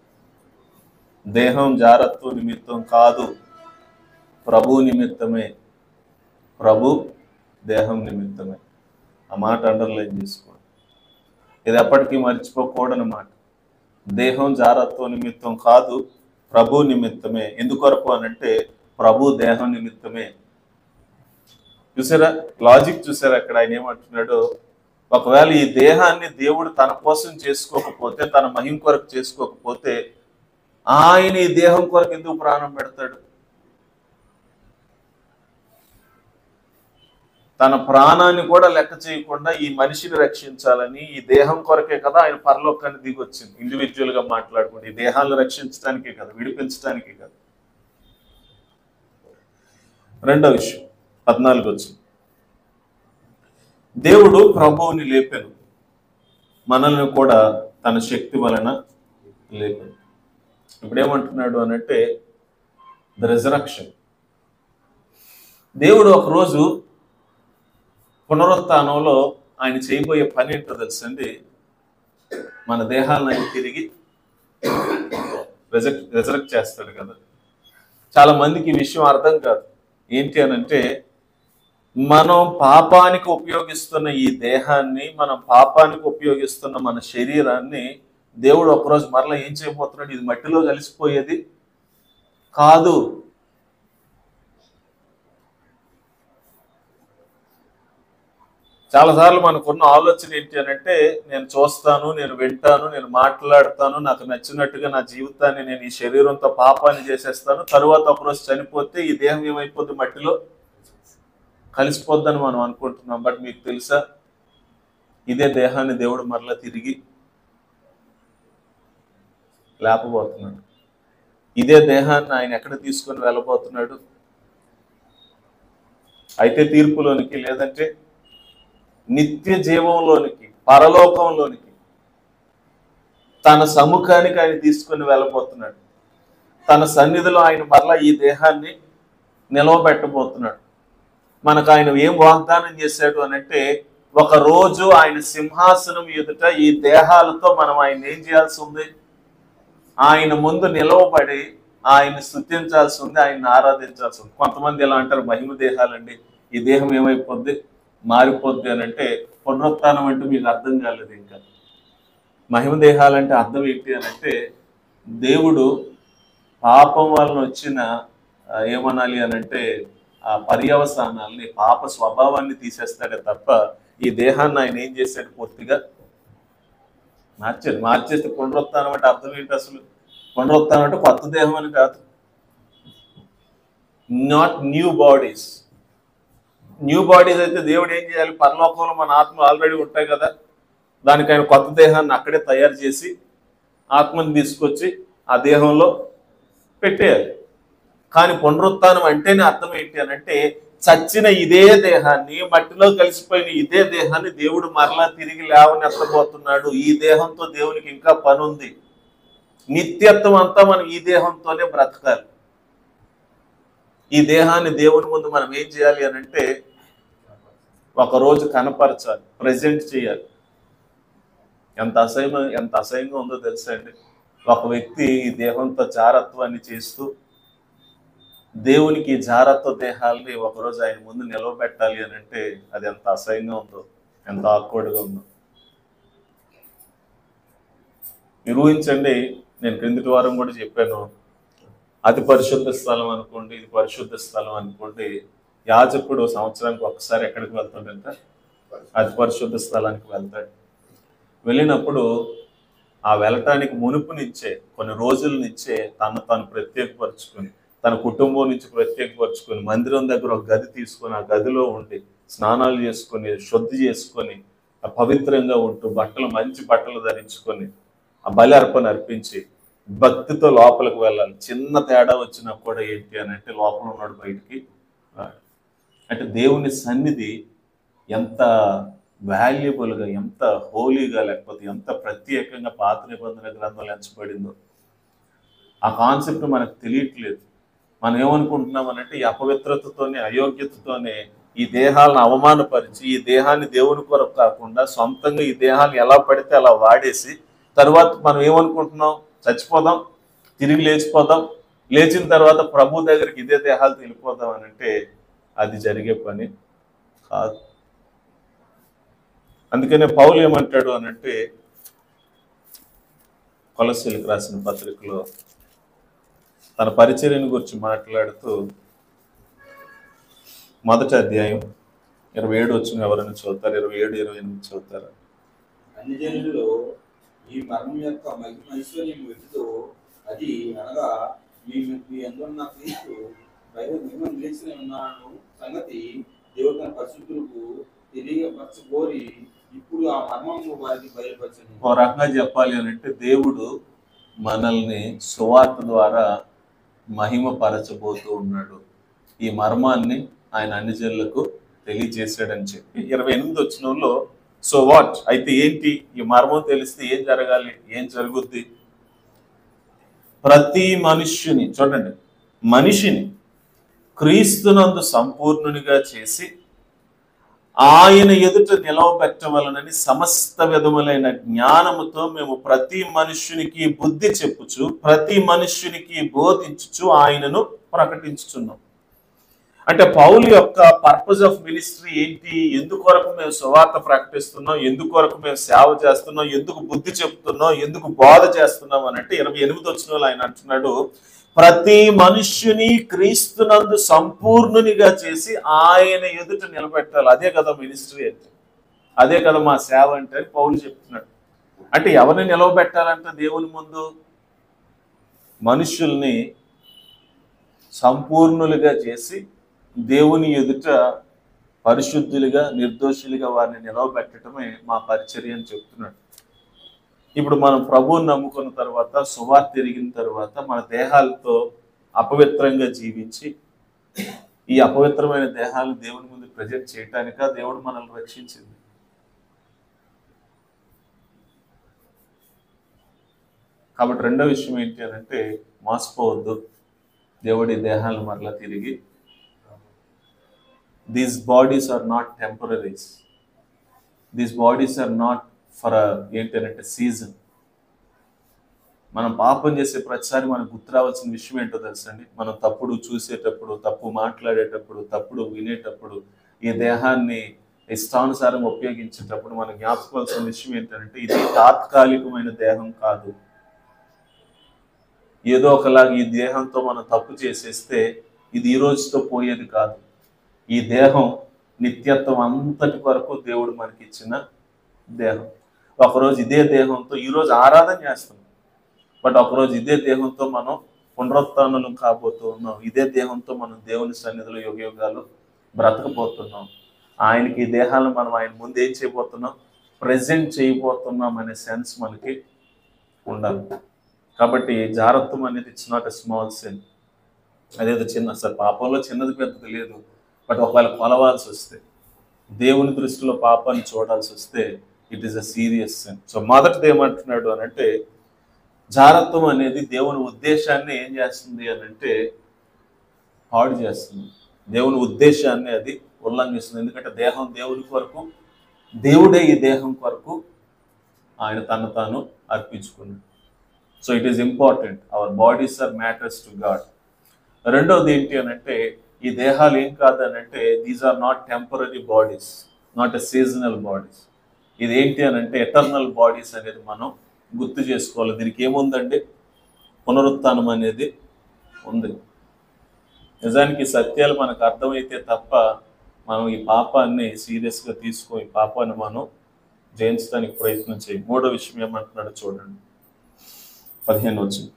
దేహం జారత్వం నిమిత్తం కాదు ప్రభు నిమిత్తమే ప్రభు దేహం నిమిత్తమే ఆ మాట అండర్లైన్ చేసుకోండి ఇది ఎప్పటికీ మర్చిపోకూడని మాట దేహం జారత్వం నిమిత్తం కాదు ప్రభు నిమిత్తమే ఎందుకొరకు అనంటే ప్రభు దేహం నిమిత్తమే చూసారా లాజిక్ చూసారా అక్కడ ఆయన ఏమంటున్నాడు ఒకవేళ ఈ దేహాన్ని దేవుడు తన కోసం చేసుకోకపోతే తన మహిం కొరకు చేసుకోకపోతే ఆయన ఈ దేహం కొరకు ఎందుకు ప్రాణం పెడతాడు తన ప్రాణాన్ని కూడా లెక్క చేయకుండా ఈ మనిషిని రక్షించాలని ఈ దేహం కొరకే కదా ఆయన పరలోకాన్ని దిగి వచ్చింది ఇండివిజువల్ గా మాట్లాడుకుంటే ఈ దేహాలను రక్షించడానికే కదా విడిపించడానికే కదా రెండో విషయం పద్నాలుగు వచ్చింది దేవుడు ప్రభువుని లేపాను మనల్ని కూడా తన శక్తి వలన లేపాను ఇప్పుడు ఏమంటున్నాడు అనంటే ద రిజరక్షన్ దేవుడు ఒకరోజు పునరుత్థానంలో ఆయన చేయబోయే పని ఏంటో తెలుసండి మన దేహాలను ఆయన తిరిగి రిజెక్ట్ రిజరెక్ట్ చేస్తాడు కదా చాలా మందికి ఈ విషయం అర్థం కాదు ఏంటి అని అంటే మనం పాపానికి ఉపయోగిస్తున్న ఈ దేహాన్ని మనం పాపానికి ఉపయోగిస్తున్న మన శరీరాన్ని దేవుడు ఒకరోజు మరలా ఏం చేయబోతున్నాడు ఇది మట్టిలో కలిసిపోయేది కాదు చాలాసార్లు మనకున్న ఆలోచన ఏంటి అని అంటే నేను చూస్తాను నేను వింటాను నేను మాట్లాడతాను నాకు నచ్చినట్టుగా నా జీవితాన్ని నేను ఈ శరీరంతో పాపాన్ని చేసేస్తాను తరువాత ఒకరోజు చనిపోతే ఈ దేహం ఏమైపోద్ది మట్టిలో కలిసిపోద్దని మనం అనుకుంటున్నాం బట్ మీకు తెలుసా ఇదే దేహాన్ని దేవుడు మరలా తిరిగి లేపబోతున్నాడు ఇదే దేహాన్ని ఆయన ఎక్కడ తీసుకొని వెళ్ళబోతున్నాడు అయితే తీర్పులోనికి లేదంటే నిత్య జీవంలోనికి పరలోకంలోనికి తన సముఖానికి ఆయన తీసుకొని వెళ్ళబోతున్నాడు తన సన్నిధిలో ఆయన మరలా ఈ దేహాన్ని నిలవబెట్టబోతున్నాడు మనకు ఆయన ఏం వాగ్దానం చేశాడు అని అంటే ఒక రోజు ఆయన సింహాసనం ఎదుట ఈ దేహాలతో మనం ఆయన ఏం చేయాల్సి ఉంది ఆయన ముందు నిలవబడి ఆయన స్థుతించాల్సి ఉంది ఆయన ఆరాధించాల్సి ఉంది కొంతమంది ఎలా అంటారు మహిమ దేహాలండి ఈ దేహం ఏమైపోద్ది మారిపోద్ది అని అంటే పునరుత్థానం అంటే మీకు అర్థం కాలేదు ఇంకా మహిమ దేహాలంటే అర్థం ఏంటి అని అంటే దేవుడు పాపం వలన వచ్చిన ఆ, ఏమనాలి అని అంటే ఆ పర్యవసానాల్ని పాప స్వభావాన్ని తీసేస్తాడే తప్ప ఈ దేహాన్ని ఆయన ఏం చేశాడు పూర్తిగా మార్చాడు మార్చేస్తే పునరుత్థానం అంటే అర్థం ఏంటి అసలు పునరుత్థానం అంటే కొత్త దేహం అని కాదు not new bodies new bodies అయితే దేవుడు ఏం చేయాలి పరలోకంలో మన ఆత్మ ఆల్రెడీ ఉంటాయి కదా దానికి ఆయన కొత్త దేహాన్ని అక్కడే తయారు చేసి ఆత్మని తీసుకొచ్చి ఆ దేహంలో పెట్టేయాలి కానీ పునరుత్థానం అంటేనే అర్థం ఏంటి అని అంటే చచ్చిన ఇదే దేహాన్ని మట్టిలో కలిసిపోయిన ఇదే దేహాన్ని దేవుడు మరలా తిరిగి లేవనెత్తబోతున్నాడు ఈ దేహంతో దేవునికి ఇంకా పని ఉంది నిత్యత్వం అంతా మనం ఈ దేహంతోనే బ్రతకాలి ఈ దేహాన్ని దేవుని ముందు మనం ఏం చేయాలి అని అంటే ఒక రోజు కనపరచాలి ప్రజెంట్ చేయాలి ఎంత అసహ్యం ఎంత అసహ్యంగా ఉందో తెలుసా అండి ఒక వ్యక్తి ఈ దేహంతో జారత్వాన్ని చేస్తూ దేవునికి ఈ జారత్వ దేహాల్ని ఒకరోజు ఆయన ముందు నిలవబెట్టాలి అని అంటే అది ఎంత అసహ్యంగా ఉందో ఎంత ఆక్వర్డ్గా ఉందో మీరు ఊహించండి నేను క్రిందటి వారం కూడా చెప్పాను అతి పరిశుద్ధ స్థలం అనుకోండి ఇది పరిశుద్ధ స్థలం అనుకోండి యాజకుడు సంవత్సరానికి ఒకసారి ఎక్కడికి వెళ్తాడంట అతి పరిశుద్ధ స్థలానికి వెళ్తాడు వెళ్ళినప్పుడు ఆ వెళ్ళటానికి మునుపు నుంచే కొన్ని రోజుల నుంచే తను తాను ప్రత్యేకపరుచుకొని తన కుటుంబం నుంచి ప్రత్యేకపరుచుకొని మందిరం దగ్గర ఒక గది తీసుకొని ఆ గదిలో ఉండి స్నానాలు చేసుకొని శుద్ధి చేసుకొని ఆ పవిత్రంగా ఉంటూ బట్టలు మంచి బట్టలు ధరించుకొని ఆ బలి అర్పణ అర్పించి భక్తితో లోపలికి వెళ్ళాలి చిన్న తేడా వచ్చినా కూడా ఏంటి అని అంటే లోపల ఉన్నాడు బయటికి రాడు. అంటే దేవుని సన్నిధి ఎంత వాల్యుబుల్గా ఎంత హోలీగా లేకపోతే ఎంత ప్రత్యేకంగా పాత నిబంధన గ్రంథంలో ఎంచబడిందో ఆ కాన్సెప్ట్ మనకు తెలియట్లేదు మనం ఏమనుకుంటున్నాం అంటే ఈ అపవిత్రతతోనే అయోగ్యతతోనే ఈ దేహాలను అవమానపరిచి ఈ దేహాన్ని దేవుని కొరకు కాకుండా సొంతంగా ఈ దేహాన్ని ఎలా పడితే అలా వాడేసి తర్వాత మనం ఏమనుకుంటున్నాం చచ్చిపోదాం తిరిగి లేచిపోదాం లేచిన తర్వాత ప్రభు దగ్గరికి ఇదే దేహాలు వెళ్ళిపోదాం అని అంటే అది జరిగే పని కాదు అందుకనే పౌలు ఏమంటాడు అని అంటే కొలసీలకు రాసిన పత్రికలో తన పరిచర్యను గురించి మాట్లాడుతూ మొదటి అధ్యాయం ఇరవై ఏడు వచ్చిన ఎవరైనా చదువుతారు ఇరవై ఏడు ఇరవై ఎనిమిది చదువుతారు అన్ని జనులలో ఈ మరణం యొక్క మహిమ ఐశ్వర్యం వెతుతో అది అనగా మీ మీ అందున్న క్రీస్తు బయట మహిమ నిలిచిన ఉన్నాను సంగతి దేవుడు తన పరిశుద్ధులకు తెలియపరచబోరి ఇప్పుడు ఆ మర్మము వారికి బయలుపరచను ఒక రకంగా చెప్పాలి అని అంటే దేవుడు మనల్ని సువార్త ద్వారా మహిమ పరచబోతూ ఉన్నాడు ఈ మర్మాన్ని ఆయన అన్ని జనులకు తెలియజేశాడని చెప్పి ఇరవై ఎనిమిది వచ్చినంలో సో వాట్ అయితే ఏంటి ఈ మర్మం తెలిస్తే ఏం జరగాలి ఏం జరుగుద్ది ప్రతి మనుష్యుని చూడండి మనిషిని క్రీస్తునందు సంపూర్ణునిగా చేసి ఆయన ఎదుట నిలవబెట్టవలనని సమస్త విధములైన జ్ఞానముతో మేము ప్రతి మనుష్యునికి బుద్ధి చెప్పుచు ప్రతి మనుష్యునికి బోధించుచు ఆయనను ప్రకటించుచున్నాం అంటే పౌలు యొక్క పర్పస్ ఆఫ్ మినిస్ట్రీ ఏంటి ఎందుకొరకు మేము సువార్త ప్రకటిస్తున్నాం ఎందుకొరకు మేము సేవ చేస్తున్నాం ఎందుకు బుద్ధి చెప్తున్నాం ఎందుకు బోధ చేస్తున్నాం అని అంటే ఇరవై ఎనిమిది వచ్చిన ఆయన అంటున్నాడు ప్రతి మనుష్యుని క్రీస్తునందు సంపూర్ణునిగా చేసి ఆయన ఎదుట నిలబెట్టాలి అదే కదా మినిస్ట్రీ అంటే అదే కదా మా సేవ అంటే అని పౌలు చెప్తున్నాడు అంటే ఎవరిని నిలవబెట్టాలంట దేవుని ముందు మనుషుల్ని సంపూర్ణులుగా చేసి దేవుని ఎదుట పరిశుద్ధులుగా నిర్దోషులుగా వారిని నిలవబెట్టడమే మా పరిచర్య అని చెప్తున్నాడు ఇప్పుడు మనం ప్రభువుని నమ్ముకున్న తర్వాత సువార్త తిరిగిన తర్వాత మన దేహాలతో అపవిత్రంగా జీవించి ఈ అపవిత్రమైన దేహాలను దేవుని ముందు ప్రజెంట్ చేయటానిక దేవుడు మనల్ని రక్షించింది కాబట్టి రెండో విషయం ఏంటి అని అంటే మోసపోవద్దు దేవుడి దేహాలను మరలా తిరిగి these bodies are not temporaries these bodies are not for ఏంటంటే సీజన్ మనం పాపం చేసే ప్రతిసారి మనకు గుర్తు రావాల్సిన విషయం ఏంటో తెలుసండి మనం తప్పుడు చూసేటప్పుడు తప్పు మాట్లాడేటప్పుడు తప్పుడు వినేటప్పుడు ఈ దేహాన్ని ఇష్టానుసారం ఉపయోగించేటప్పుడు మనం జ్ఞాపకాల్సిన విషయం ఏంటంటే ఇది తాత్కాలికమైన దేహం కాదు ఏదో ఒకలాగా ఈ దేహంతో మనం తప్పు చేసేస్తే ఇది ఈ రోజుతో పోయేది కాదు ఈ దేహం నిత్యత్వం అంతటి వరకు దేవుడు మనకి ఇచ్చిన దేహం ఒకరోజు ఇదే దేహంతో ఈరోజు ఆరాధన చేస్తున్నాం బట్ ఒకరోజు ఇదే దేహంతో మనం పునరుత్నం కాబోతూ ఉన్నాం ఇదే దేహంతో మనం దేవుని సన్నిధిలో యుగ యుగాలు బ్రతకబోతున్నాం ఆయనకి ఈ దేహాలను మనం ఆయన ముందు ఏం చేయబోతున్నాం ప్రజెంట్ చేయబోతున్నాం అనే సెన్స్ మనకి ఉండాలి కాబట్టి జాగ్రత్తం అనేది it's not a small sin అదేదో చిన్న అసలు పాపంలో చిన్నది పెద్దది లేదు బట్ ఒకవేళ కొలవాల్సి వస్తే దేవుని దృష్టిలో పాపాన్ని చూడాల్సి వస్తే it is a serious sin so మొదటిది ఏమంటున్నాడు అని అంటే జారత్వం అనేది దేవుని ఉద్దేశాన్ని ఏం చేస్తుంది అని అంటే పాడు చేస్తుంది దేవుని ఉద్దేశాన్ని అది ఉల్లంఘిస్తుంది ఎందుకంటే దేహం దేవుని కొరకు దేవుడే ఈ దేహం కొరకు ఆయన తను తాను అర్పించుకున్నాడు so it is important our bodies are matters to God రెండవది ఏంటి అని అంటే ఈ దేహాలు ఏం కాదని అంటే these are not temporary bodies not a seasonal bodies ఇది ఏంటి అని అంటే ఎటర్నల్ బాడీస్ అనేది మనం గుర్తు చేసుకోవాలి దీనికి ఏముందండి పునరుత్థానం అనేది ఉంది నిజానికి ఈ సత్యాలు మనకు అర్థమైతే తప్ప మనం ఈ పాపాన్ని సీరియస్గా తీసుకో ఈ పాపాన్ని మనం జయించడానికి ప్రయత్నం చేయి మూడో విషయం ఏమంటున్నాడు చూడండి పదిహేను వచ్చింది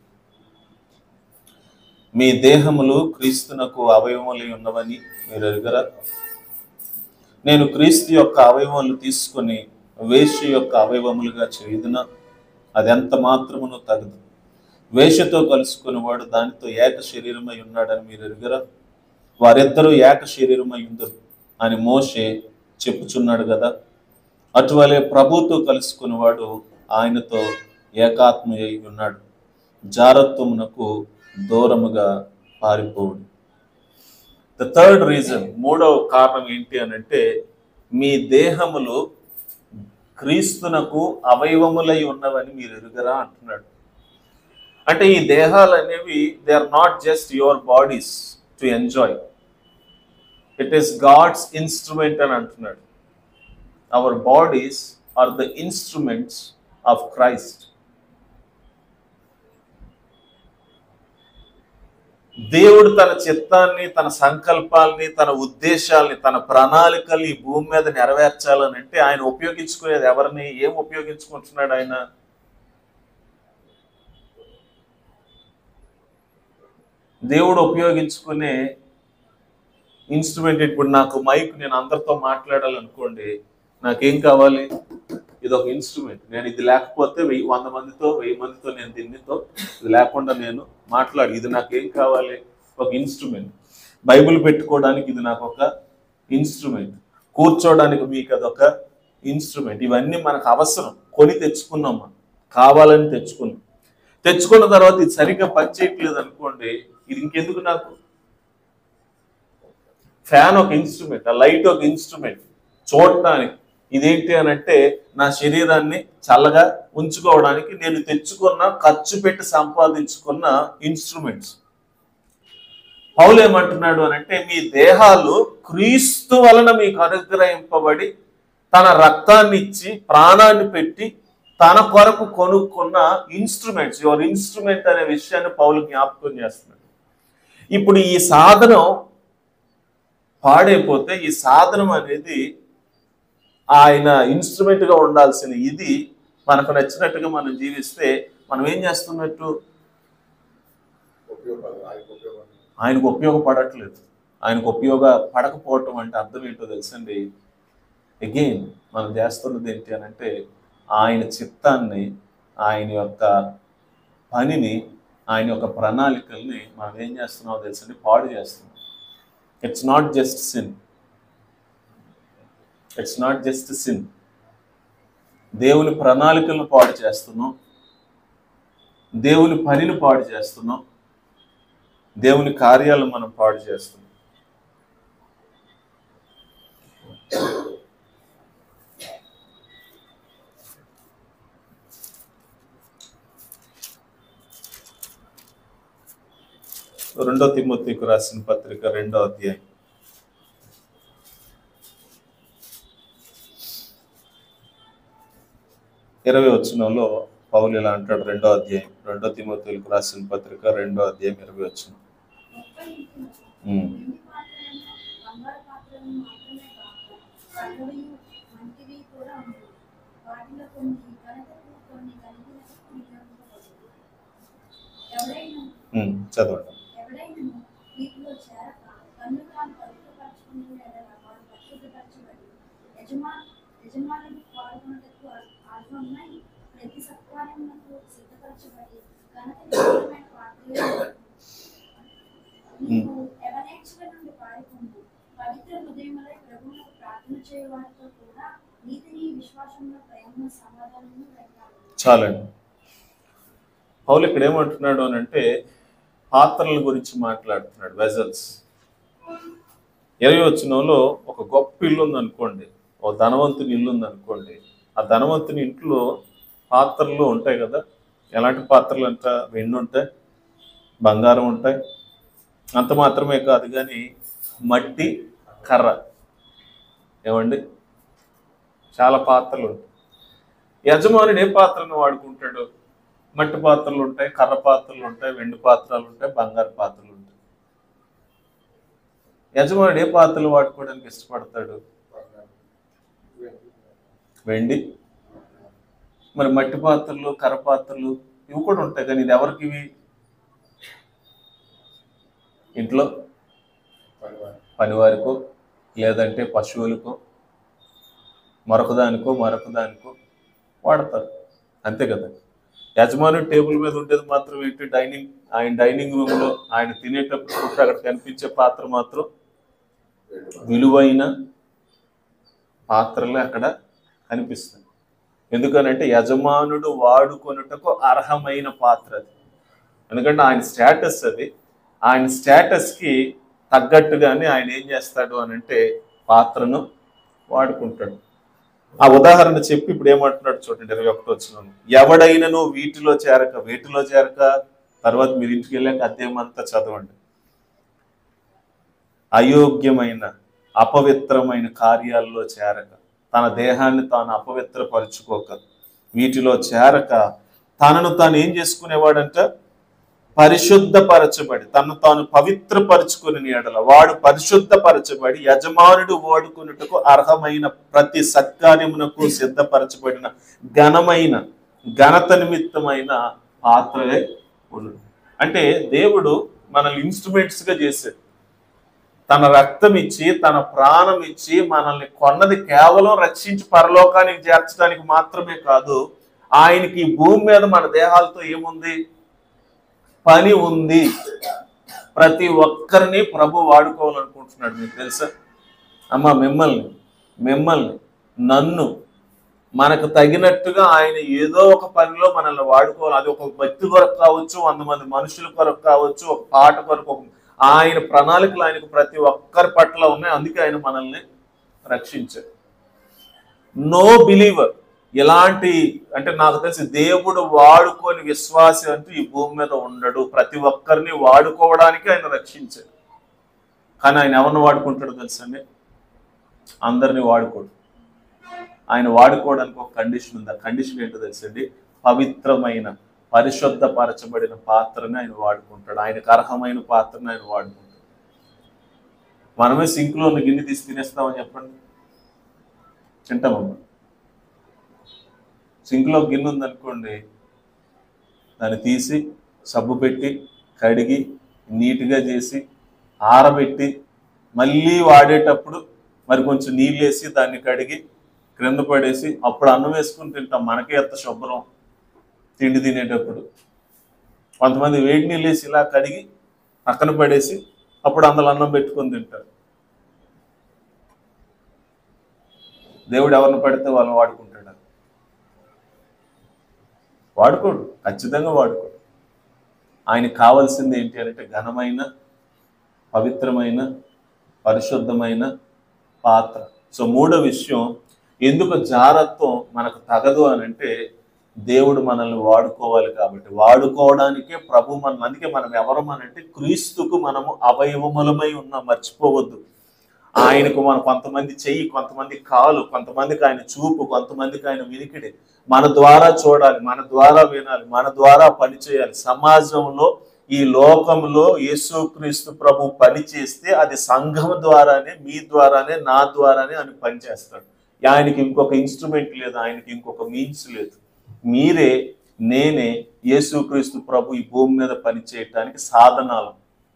మీ దేహములు క్రీస్తునకు అవయవములు ఉన్నవని మీరు ఎరుగరా నేను క్రీస్తు యొక్క అవయవములు తీసుకొని వేష్య యొక్క అవయవములుగా చేయుదున అది ఎంత మాత్రమును తగదు వేషతో కలుసుకుని వాడు దానితో ఏక శరీరమై ఉన్నాడని మీరు ఎరుగరా వారిద్దరూ ఏక శరీరమై ఉందరు అని మోషే చెప్పుచున్నాడు కదా అటువలే ప్రభుతో కలుసుకునేవాడు ఆయనతో ఏకాత్మ అయి ఉన్నాడు జారత్వమునకు దూరముగా పారిపోవుడు ద థర్డ్ రీజన్ మూడవ కారణం ఏంటి అని అంటే మీ దేహములు క్రీస్తునకు అవయవములై ఉన్నవని మీరు ఎరుగరా అంటున్నాడు అంటే ఈ దేహాలు అనేవి they are not just your bodies to enjoy it is God's instrument అని అంటున్నాడు our bodies are the instruments of Christ దేవుడు తన చిత్తాన్ని తన సంకల్పాల్ని తన ఉద్దేశాల్ని తన ప్రణాళికలు ఈ భూమి మీద నెరవేర్చాలని అంటే ఆయన ఉపయోగించుకునేది ఎవరిని ఏం ఉపయోగించుకుంటున్నాడు ఆయన దేవుడు ఉపయోగించుకునే ఇన్స్ట్రుమెంట్ ఇప్పుడు నాకు మైక్ నేను అందరితో మాట్లాడాలనుకోండి నాకేం కావాలి ఇది ఒక ఇన్స్ట్రుమెంట్ నేను ఇది లేకపోతే వెయ్యి వంద మందితో వెయ్యి మందితో నేను దీనితో ఇది లేకుండా నేను మాట్లాడి ఇది నాకేం కావాలి ఒక ఇన్స్ట్రుమెంట్ బైబిల్ పెట్టుకోవడానికి ఇది నాకు ఒక ఇన్స్ట్రుమెంట్ కూర్చోవడానికి మీకు అదొక ఇన్స్ట్రుమెంట్ ఇవన్నీ మనకు అవసరం కొని తెచ్చుకున్నాం మనం కావాలని తెచ్చుకున్నాం తెచ్చుకున్న తర్వాత ఇది సరిగ్గా పనిచేయట్లేదు అనుకోండి ఇది ఇంకెందుకు నాకు ఫ్యాన్ ఒక ఇన్స్ట్రుమెంట్ ఆ లైట్ ఒక ఇన్స్ట్రుమెంట్ చూడటానికి ఇదేంటి అని అంటే నా శరీరాన్ని చల్లగా ఉంచుకోవడానికి నేను తెచ్చుకున్న ఖర్చు పెట్టి సంపాదించుకున్న ఇన్స్ట్రుమెంట్స్ పౌలు ఏమంటున్నాడు అని అంటే మీ దేహాలు క్రీస్తు వలన మీకు అనుగ్రహింపబడి తన రక్తాన్ని ఇచ్చి ప్రాణాన్ని పెట్టి తన కొరకు కొనుక్కున్న ఇన్స్ట్రుమెంట్స్ యువర్ ఇన్స్ట్రుమెంట్ అనే విషయాన్ని పౌలు జ్ఞాపకం చేస్తున్నాడు ఇప్పుడు ఈ సాధనం పాడైపోతే ఈ సాధనం అనేది ఆయన ఇన్స్ట్రుమెంట్ గా ఉండాల్సిన ఇది మనకు నచ్చినట్టుగా మనం జీవిస్తే మనం ఏం చేస్తున్నట్టు ఉపయోగాలు ఆయనకు ఉపయోగాలు ఆయనకు ఉపయోగపడట్లేదు ఆయనకు ఉపయోగ పడకపోవటం అంటే అర్థం ఏంటో తెలుసండి అగైన్ మనం చేస్తున్నది ఏంటి అని అంటే ఆయన చిత్తాన్ని ఆయన యొక్క పనిని ఆయన యొక్క ప్రణాళికల్ని మనం ఏం చేస్తున్నామో తెలుసండి పాడు చేస్తున్నాం it's not just sin it's not just sin దేవుని ప్రణాళికలను పాడు చేస్తున్నాం దేవుని పనిని పాడు చేస్తున్నాం దేవుని కార్యాలను మనం పాడు చేస్తున్నాం రెండో తిమ్మతికి రాసిన పత్రిక రెండో అధ్యాయం ఇరవై వచనంలో పౌలు ఇలా అంటాడు రెండో అధ్యాయం రెండో తిమ్మతులకు రాసిన పత్రిక రెండో అధ్యాయం ఇరవై వచనం ఉమ్. వెండి పాత్రలను, బంగారు పాత్రలను మాత్రమే కాక, కర్రవి, మంటివి కూడా ఉండేవి. వాటిలో కొన్ని ఘనతకు, కొన్ని గలిగినకు నియమింపబడేవి. ఎవడైనా ఉమ్, చదవండి ఎవడైనను వీటిలో చేరక తన్ను తాను పవిత్రపరచుకునే ఎడల వాడు పరిశుద్ధపరచబడి యజమా యజమానుడు పాల్గొనటకు ఆర్హమై ప్రతి సత్కార్యమునకు సిద్ధపరచబడి ఘనత నిమిత్తమైన పాత్రలు నీవు ఎవరేచ్ఛల నుండి పారిపోము పవిత్ర హృదయములై ప్రభువునకు ప్రార్థన చేయ వారితో కూడా నీతిని విశ్వాసంలో ప్రేమ సమాధానము వెంటాడు చాలండి పౌలు ఇక్కడ ఏమంటున్నాడు అని అంటే పాత్రల గురించి మాట్లాడుతున్నాడు వెజల్స్ ఇరవై వచనంలో ఒక గొప్ప ఇల్లు ఉందనుకోండి ఒక ధనవంతుని ఇల్లు ఉందనుకోండి ఆ ధనవంతుని ఇంట్లో పాత్రలు ఉంటాయి కదా ఎలాంటి పాత్రలు అంట వెండి ఉంటాయి బంగారం ఉంటాయి అంత మాత్రమే కాదు కానీ మట్టి కర్ర ఏమండి చాలా పాత్రలు ఉంటాయి యజమానుడు ఏ పాత్రను వాడుకుంటాడు మట్టి పాత్రలు ఉంటాయి కర్ర పాత్రలు ఉంటాయి వెండి పాత్రలు ఉంటాయి బంగారు పాత్రలు ఉంటాయి యజమానుడు ఏ పాత్రలు వాడుకోవడానికి ఇష్టపడతాడు వెండి మరి మట్టి పాత్రలు కర్ర పాత్రలు ఇవి కూడా ఉంటాయి కానీ ఇది ఎవరికి ఇవి ఇంట్లో పనివారికో లేదంటే పశువులకో మరొక దానికో మరొక దానికో వాడతారు అంతే కదా యజమాని టేబుల్ మీద ఉండేది మాత్రం ఏంటి డైనింగ్ ఆయన డైనింగ్ రూమ్ లో ఆయన తినేటప్పుడు కూడా అక్కడ కనిపించే పాత్ర మాత్రం విలువైన పాత్రలే అక్కడ కనిపిస్తుంది ఎందుకనంటే యజమానుడు వాడుకొనుటకు అర్హమైన పాత్ర అది ఎందుకంటే ఆయన స్టేటస్ అది ఆయన స్టేటస్ కి తగ్గట్టుగానే ఆయన ఏం చేస్తాడు అని అంటే పాత్రను వాడుకుంటాడు ఆ ఉదాహరణ చెప్పి ఇప్పుడు ఏమంటున్నాడు చూడండి ఇరవై ఒకటి వచ్చిన ఎవడైనను వీటిలో చేరక వీటిలో చేరక తర్వాత మీరు ఇంటికి వెళ్ళాక అధ్యాయం అంతా చదవండి అయోగ్యమైన అపవిత్రమైన కార్యాల్లో చేరక తన దేహాన్ని తాను అపవిత్రపరుచుకోక వీటిలో చేరక తనను తాను ఏం చేసుకునేవాడంట పరిశుద్ధపరచబడి తను తాను పవిత్రపరచుకుని ఎడల వాడు పరిశుద్ధపరచబడి యజమానుడు వాడుకున్నట్టుకు అర్హమైన ప్రతి సత్కార్యమునకు సిద్ధపరచబడిన ఘనమైన ఘనత నిమిత్తమైన పాత్రలే ఉండు అంటే దేవుడు మనల్ని ఇన్స్ట్రుమెంట్స్ గా చేశాడు తన రక్తం ఇచ్చి తన ప్రాణం ఇచ్చి మనల్ని కొన్నది కేవలం రక్షించి పరలోకానికి చేర్చడానికి మాత్రమే కాదు ఆయనకి ఈ భూమి మీద మన దేహాలతో ఏముంది పని ఉంది ప్రతి ఒక్కరిని ప్రభు వాడుకోవాలనుకుంటున్నాడు మీకు తెలుసా అమ్మ మిమ్మల్ని మిమ్మల్ని నన్ను మనకు తగినట్టుగా ఆయన ఏదో ఒక పనిలో మనల్ని వాడుకోవాలి అది ఒక వ్యక్తి కొరకు కావచ్చు వంద మంది మనుషుల కొరకు కావచ్చు ఒక పాట కొరకు ఒక ఆయన ప్రణాళికలు ఆయనకు ప్రతి ఒక్కరి పట్ల ఉన్నాయి అందుకే ఆయన మనల్ని రక్షించారు నో బిలీవర్ ఎలాంటి అంటే నాకు తెలిసి దేవుడు వాడుకొని విశ్వాసి అంటూ ఈ భూమి మీద ఉండడు ప్రతి ఒక్కరిని వాడుకోవడానికి ఆయన రక్షించాడు కానీ ఆయన ఎవరిని వాడుకుంటాడు తెలుసండి అందరిని వాడుకోడు ఆయన వాడుకోవడానికి ఒక కండిషన్ ఉంది ఆ కండిషన్ ఏంటో తెలుసండి పవిత్రమైన పరిశుద్ధపరచబడిన పాత్రని ఆయన వాడుకుంటాడు ఆయనకు అర్హమైన పాత్రని ఆయన వాడుకుంటాడు మనమే సింక్లో ఉన్న గిన్నె తీసి తినేస్తామని చెప్పండి తింటామమ్మా సింక్లో గిన్నె ఉందనుకోండి దాన్ని తీసి సబ్బు పెట్టి కడిగి నీట్గా చేసి ఆరబెట్టి మళ్ళీ వాడేటప్పుడు మరి కొంచెం నీళ్ళు వేసి దాన్ని కడిగి క్రింద పడేసి అప్పుడు అన్నం వేసుకుని తింటాం మనకే ఎంత శుభ్రం తిండి తినేటప్పుడు కొంతమంది వేడి నీళ్ళు వేసి ఇలా కడిగి పక్కన పడేసి అప్పుడు అందులో అన్నం పెట్టుకొని తింటారు దేవుడు ఎవరిని పడితే వాళ్ళని వాడుకుంటాడు వాడుకోడు ఖచ్చితంగా వాడుకోడు ఆయనకు కావాల్సింది ఏంటి అంటే ఘనమైన పవిత్రమైన పరిశుద్ధమైన పాత్ర సో మూడో విషయం ఎందుకు జారత్వం మనకు తగదు అని అంటే దేవుడు మనల్ని వాడుకోవాలి కాబట్టి వాడుకోవడానికే ప్రభు మన అందుకే మనం ఎవరు అంటే క్రీస్తుకు మనము అవయవములమై ఉన్నాం మర్చిపోవద్దు ఆయనకు మన కొంతమంది చెయ్యి కొంతమంది కాలు కొంతమందికి ఆయన చూపు కొంతమందికి ఆయన వినికిడి మన ద్వారా చూడాలి మన ద్వారా వినాలి మన ద్వారా పని చేయాలి సమాజంలో ఈ లోకంలో యేసుక్రీస్తు ప్రభు పని చేస్తే అది సంఘం ద్వారానే మీ ద్వారానే నా ద్వారానే ఆయన పని చేస్తాడు ఆయనకి ఇంకొక ఇన్స్ట్రుమెంట్ లేదు ఆయనకి ఇంకొక మీన్స్ లేదు మీరే నేనే యేసుక్రీస్తు ప్రభు ఈ భూమి మీద పని చేయటానికి సాధనాలు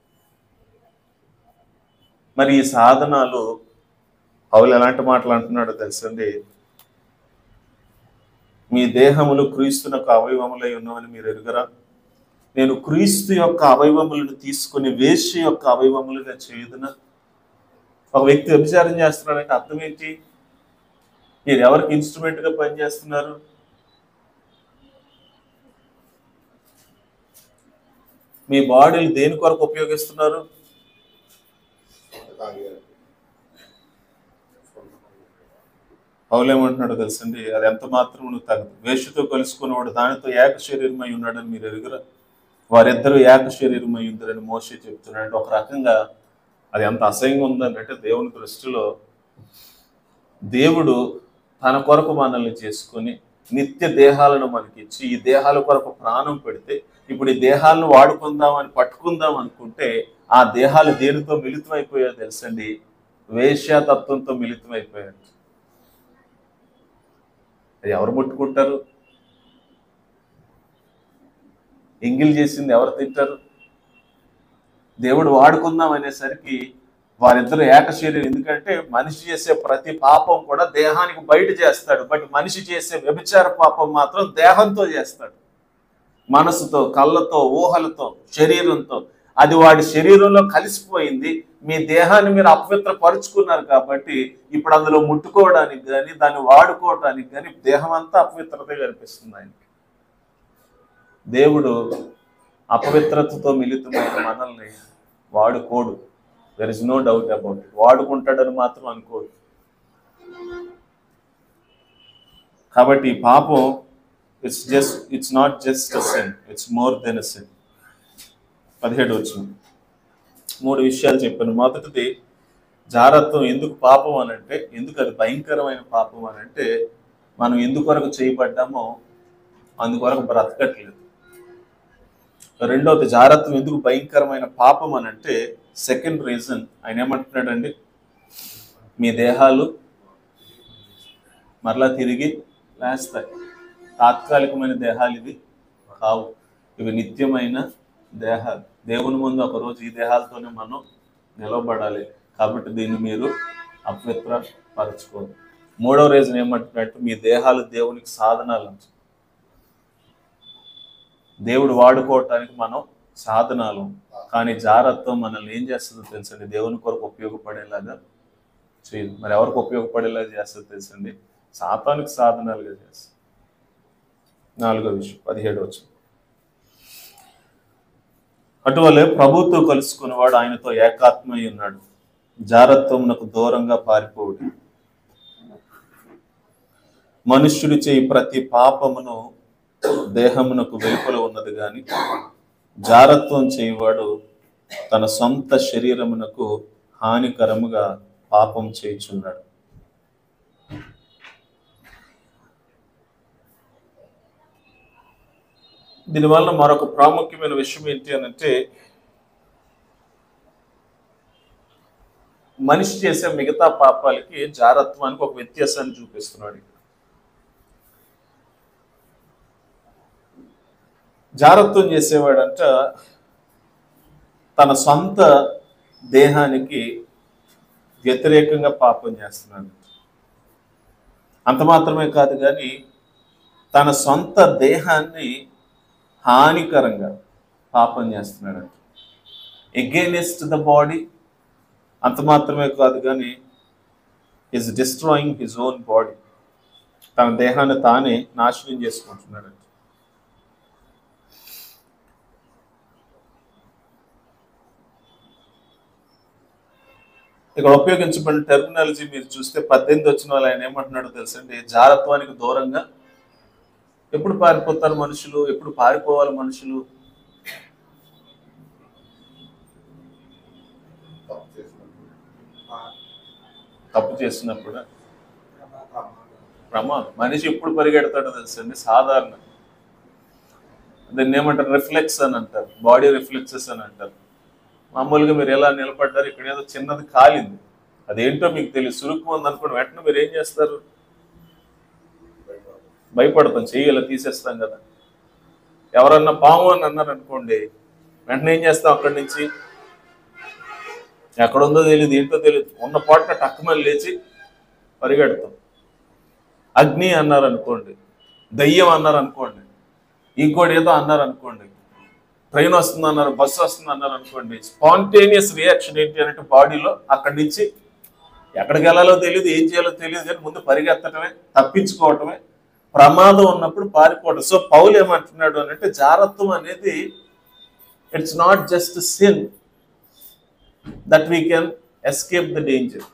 మరి ఈ సాధనాలు పౌలు ఎలాంటి మాటలు అంటున్నాడో తెలుసండి మీ దేహములు క్రీస్తునకు అవయవములై ఉన్నవని మీరు ఎరుగరా నేను క్రీస్తు యొక్క అవయవములను తీసుకుని వేష్య యొక్క అవయవములుగా చేయుదున ఒక వ్యక్తి వ్యభిచారం చేస్తున్నాడంటే అర్థం ఏంటి మీరు ఎవరికి ఇన్స్ట్రుమెంట్ గా పనిచేస్తున్నారు మీ బాడీలు దేని కొరకు ఉపయోగిస్తున్నారు పౌలేమంటున్నాడు తెలుసండి అది ఎంత మాత్రం నువ్వు తగదు వేషతో కలుసుకున్నవాడు దానితో ఏక శరీరమై ఉన్నాడని మీరు ఎరుగురా వారిద్దరూ ఏక శరీరమై ఉందరని మోసే చెప్తున్నాడు అంటే ఒక రకంగా అది ఎంత అసహ్యంగా ఉందంటే దేవుని దృష్టిలో దేవుడు తన కొరకు మనల్ని చేసుకొని నిత్య దేహాలను మనకిచ్చి ఈ దేహాల కొరకు ప్రాణం పెడితే ఇప్పుడు ఈ దేహాలను వాడుకుందాం అని పట్టుకుందాం అనుకుంటే ఆ దేహాలు దేనితో మిళితమైపోయాయో తెలుసండి వేశ్యాతత్వంతో మిళితమైపోయాడు అది ఎవరు ముట్టుకుంటారు ఎంగిల్ చేసింది ఎవరు తింటారు దేవుడు వాడుకుందాం అనేసరికి వారిద్దరు ఏక శరీరం ఎందుకంటే మనిషి చేసే ప్రతి పాపం కూడా దేహానికి బయట చేస్తాడు బట్ మనిషి చేసే వ్యభిచార పాపం మాత్రం దేహంతో చేస్తాడు మనసుతో కళ్ళతో ఊహలతో శరీరంతో అది వాడి శరీరంలో కలిసిపోయింది మీ దేహాన్ని మీరు అపవిత్రపరుచుకున్నారు కాబట్టి ఇప్పుడు అందులో ముట్టుకోవడానికి కానీ దాన్ని వాడుకోవడానికి కానీ దేహం అంతా అపవిత్రత కనిపిస్తుంది ఆయనకి దేవుడు అపవిత్రతతో మిళితమైన మనల్ని వాడుకోడు there is no doubt about it వాడుకుంటాడని మాత్రం అనుకోడు కాబట్టి ఈ పాపం it's just it's not just a sin it's more than a sin పదిహేడు వచ్చిన మూడు విషయాలు చెప్పాను మొదటిది జారత్వం ఎందుకు పాపం అని అంటే ఎందుకు అది భయంకరమైన పాపం అని అంటే మనం ఎందుకొరకు చేయబడ్డామో అందుకొరకు బ్రతకట్లేదు రెండవది జారత్వం ఎందుకు భయంకరమైన పాపం అని అంటే సెకండ్ రీజన్ ఆయన ఏమంటున్నాడండి మీ దేహాలు మరలా తిరిగి లేస్తాయి తాత్కాలికమైన దేహాలు ఇవి కావు ఇవి నిత్యమైన దేహాలు దేవుని ముందు ఒక రోజు ఈ దేహాలతోనే మనం నిలవబడాలి కాబట్టి దీన్ని మీరు అపవిత్ర పరచుకోదు మూడవ రీజన్ ఏమంటున్నట్టు మీ దేహాలు దేవునికి సాధనాలు అంట. దేవుడు వాడుకోవటానికి మనం సాధనాలు కానీ జాగ్రత్తం మనల్ని ఏం చేస్తుందో తెలుసండి దేవుని కొరకు ఉపయోగపడేలాగా చేయదు మరి ఎవరికి ఉపయోగపడేలా చేస్తుందో తెలుసండి సాతానికి సాధనాలుగా చేస్తుంది నాలుగో విషయం పదిహేడు వచ్చి అటువలే ప్రభుతో కలుసుకున్నవాడు ఆయనతో ఏకాత్మై ఉన్నాడు జారత్వమునకు దూరంగా పారిపోవుడు మనుష్యుడు చేయి ప్రతి పాపమును దేహమునకు వెలుపల ఉన్నది గాని జారత్వం చేయవాడు తన సొంత శరీరమునకు హానికరముగా పాపం చేయుచున్నాడు దీనివల్ల మరొక ప్రాముఖ్యమైన విషయం ఏంటి అని అంటే మనిషి చేసే మిగతా పాపాలకి జారత్వానికి ఒక వ్యత్యాసాన్ని చూపిస్తున్నాడు ఇక్కడ. జారత్వం చేసేవాడంట తన సొంత దేహానికి వ్యతిరేకంగా పాపం చేస్తున్నాడు అంత మాత్రమే కాదు కానీ తన సొంత దేహాన్ని హానికరంగా పాపం చేస్తున్నాడు ఎగేనెస్ట్ ద బాడీ అంత మాత్రమే కాదు కానీ is destroying his own body తన దేహాన్ని తానే నాశనం చేసుకుంటున్నాడు ఇక్కడ ఉపయోగించబడిన టెర్మినాలజీ మీరు చూస్తే పద్దెనిమిది వచ్చిన వాళ్ళు ఆయన ఏమంటున్నాడో తెలుసండి జారత్వానికి దూరంగా ఎప్పుడు పారిపోతారు మనుషులు ఎప్పుడు పారిపోవాలి మనుషులు తప్పు చేసినప్పుడు ప్రమాదం మనిషి ఎప్పుడు పరిగెడతాడో తెలుసండి సాధారణ దాన్ని ఏమంటారు రిఫ్లెక్స్ అని అంటారు బాడీ రిఫ్లెక్సెస్ అని అంటారు మామూలుగా మీరు ఎలా నిలబడ్డారు ఇక్కడ ఏదో చిన్నది కాలింది అదేంటో మీకు తెలియదు సురుకు ఉంది అనుకోండి వెంటనే మీరు ఏం చేస్తారు భయపడతాం చెయ్యి ఇలా తీసేస్తాం కదా ఎవరన్నా పాము అని అన్నారు అనుకోండి వెంటనే ఏం చేస్తాం అక్కడి నుంచి ఎక్కడుందో తెలియదు ఏంటో తెలియదు ఉన్న పాటన టక్కుమని లేచి పరిగెడతాం అగ్ని అన్నారు అనుకోండి దయ్యం అన్నారు అనుకోండి ఇంకోటి ఏదో అన్నారు అనుకోండి ట్రైన్ వస్తుంది అన్నారు బస్సు వస్తుంది అన్నారు అనుకోండి స్పాంటేనియస్ రియాక్షన్ ఏంటి అంటే బాడీలో అక్కడి నుంచి ఎక్కడికి వెళ్ళాలో తెలియదు ఏం చేయాలో తెలియదు కానీ ముందు పరిగెత్తటమే తప్పించుకోవటమే ప్రమాదం ఉన్నప్పుడు పారిపోవడం సో పౌలు ఏమంటున్నాడు అని అంటే జారత్వం అనేది it's not just sin that we can escape the danger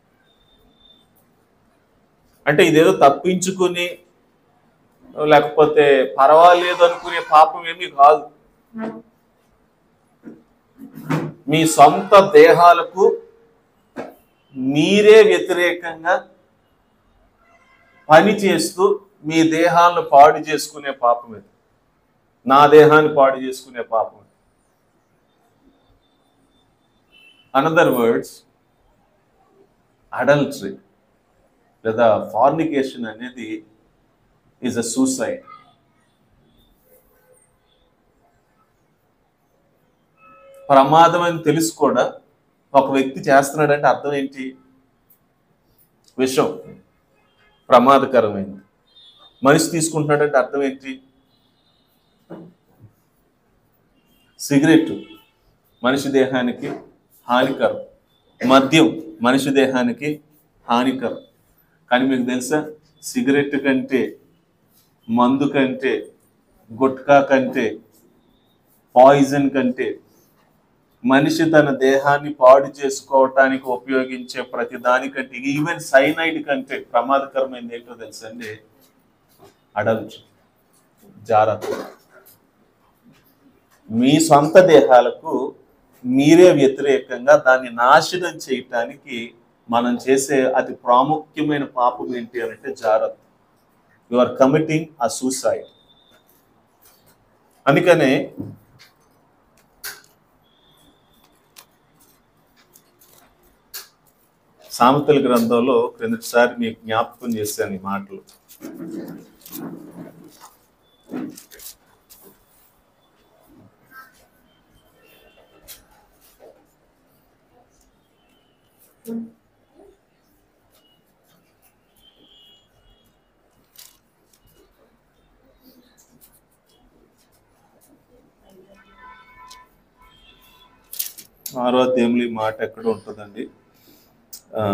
అంటే ఇదేదో తప్పించుకుని లేకపోతే పర్వాలేదు అనుకునే పాపం ఏమీ కాదు మీ సొంత దేహాలకు మీరే వ్యతిరేకంగా పని చేస్తూ మీ దేహాలను పాడు చేసుకునే పాపం ఇది నా దేహాన్ని పాడు చేసుకునే పాపం అనదర్ వర్డ్స్ అడల్టరీ లేదా ఫార్నికేషన్ అనేది ఈజ్ అ సూసైడ్ ప్రమాదం అని తెలిసి కూడా ఒక వ్యక్తి చేస్తున్నాడంటే అర్థం ఏంటి విషం ప్రమాదకరమైంది మనిషి తీసుకుంటున్నాడంటే అర్థం ఏంటి సిగరెట్ మనిషి దేహానికి హానికరం మద్యం మనిషి దేహానికి హానికరం కానీ మీకు తెలుసా సిగరెట్ కంటే మందు కంటే గుట్కా కంటే పాయిజన్ కంటే మనిషి తన దేహాన్ని పాడు చేసుకోవటానికి ఉపయోగించే ప్రతి దానికంటే ఈవెన్ సైనైడ్ కంటే ప్రమాదకరమైనది ఏంటో తెలుసండి అడల్ట్ జాగ్రత్త మీ సొంత దేహాలకు మీరే వ్యతిరేకంగా దాన్ని నాశనం చేయటానికి మనం చేసే అతి ప్రాముఖ్యమైన పాపం ఏంటి అని అంటే జాగ్రత్త you are committing a suicide అందుకనే సామెతల గ్రంథంలో క్రిందటిసారి మీకు జ్ఞాపకం చేశాను ఈ మాటలు ఆరో అధ్యాయంలో ఈ మాట ఎక్కడ ఉంటుందండి ఆ,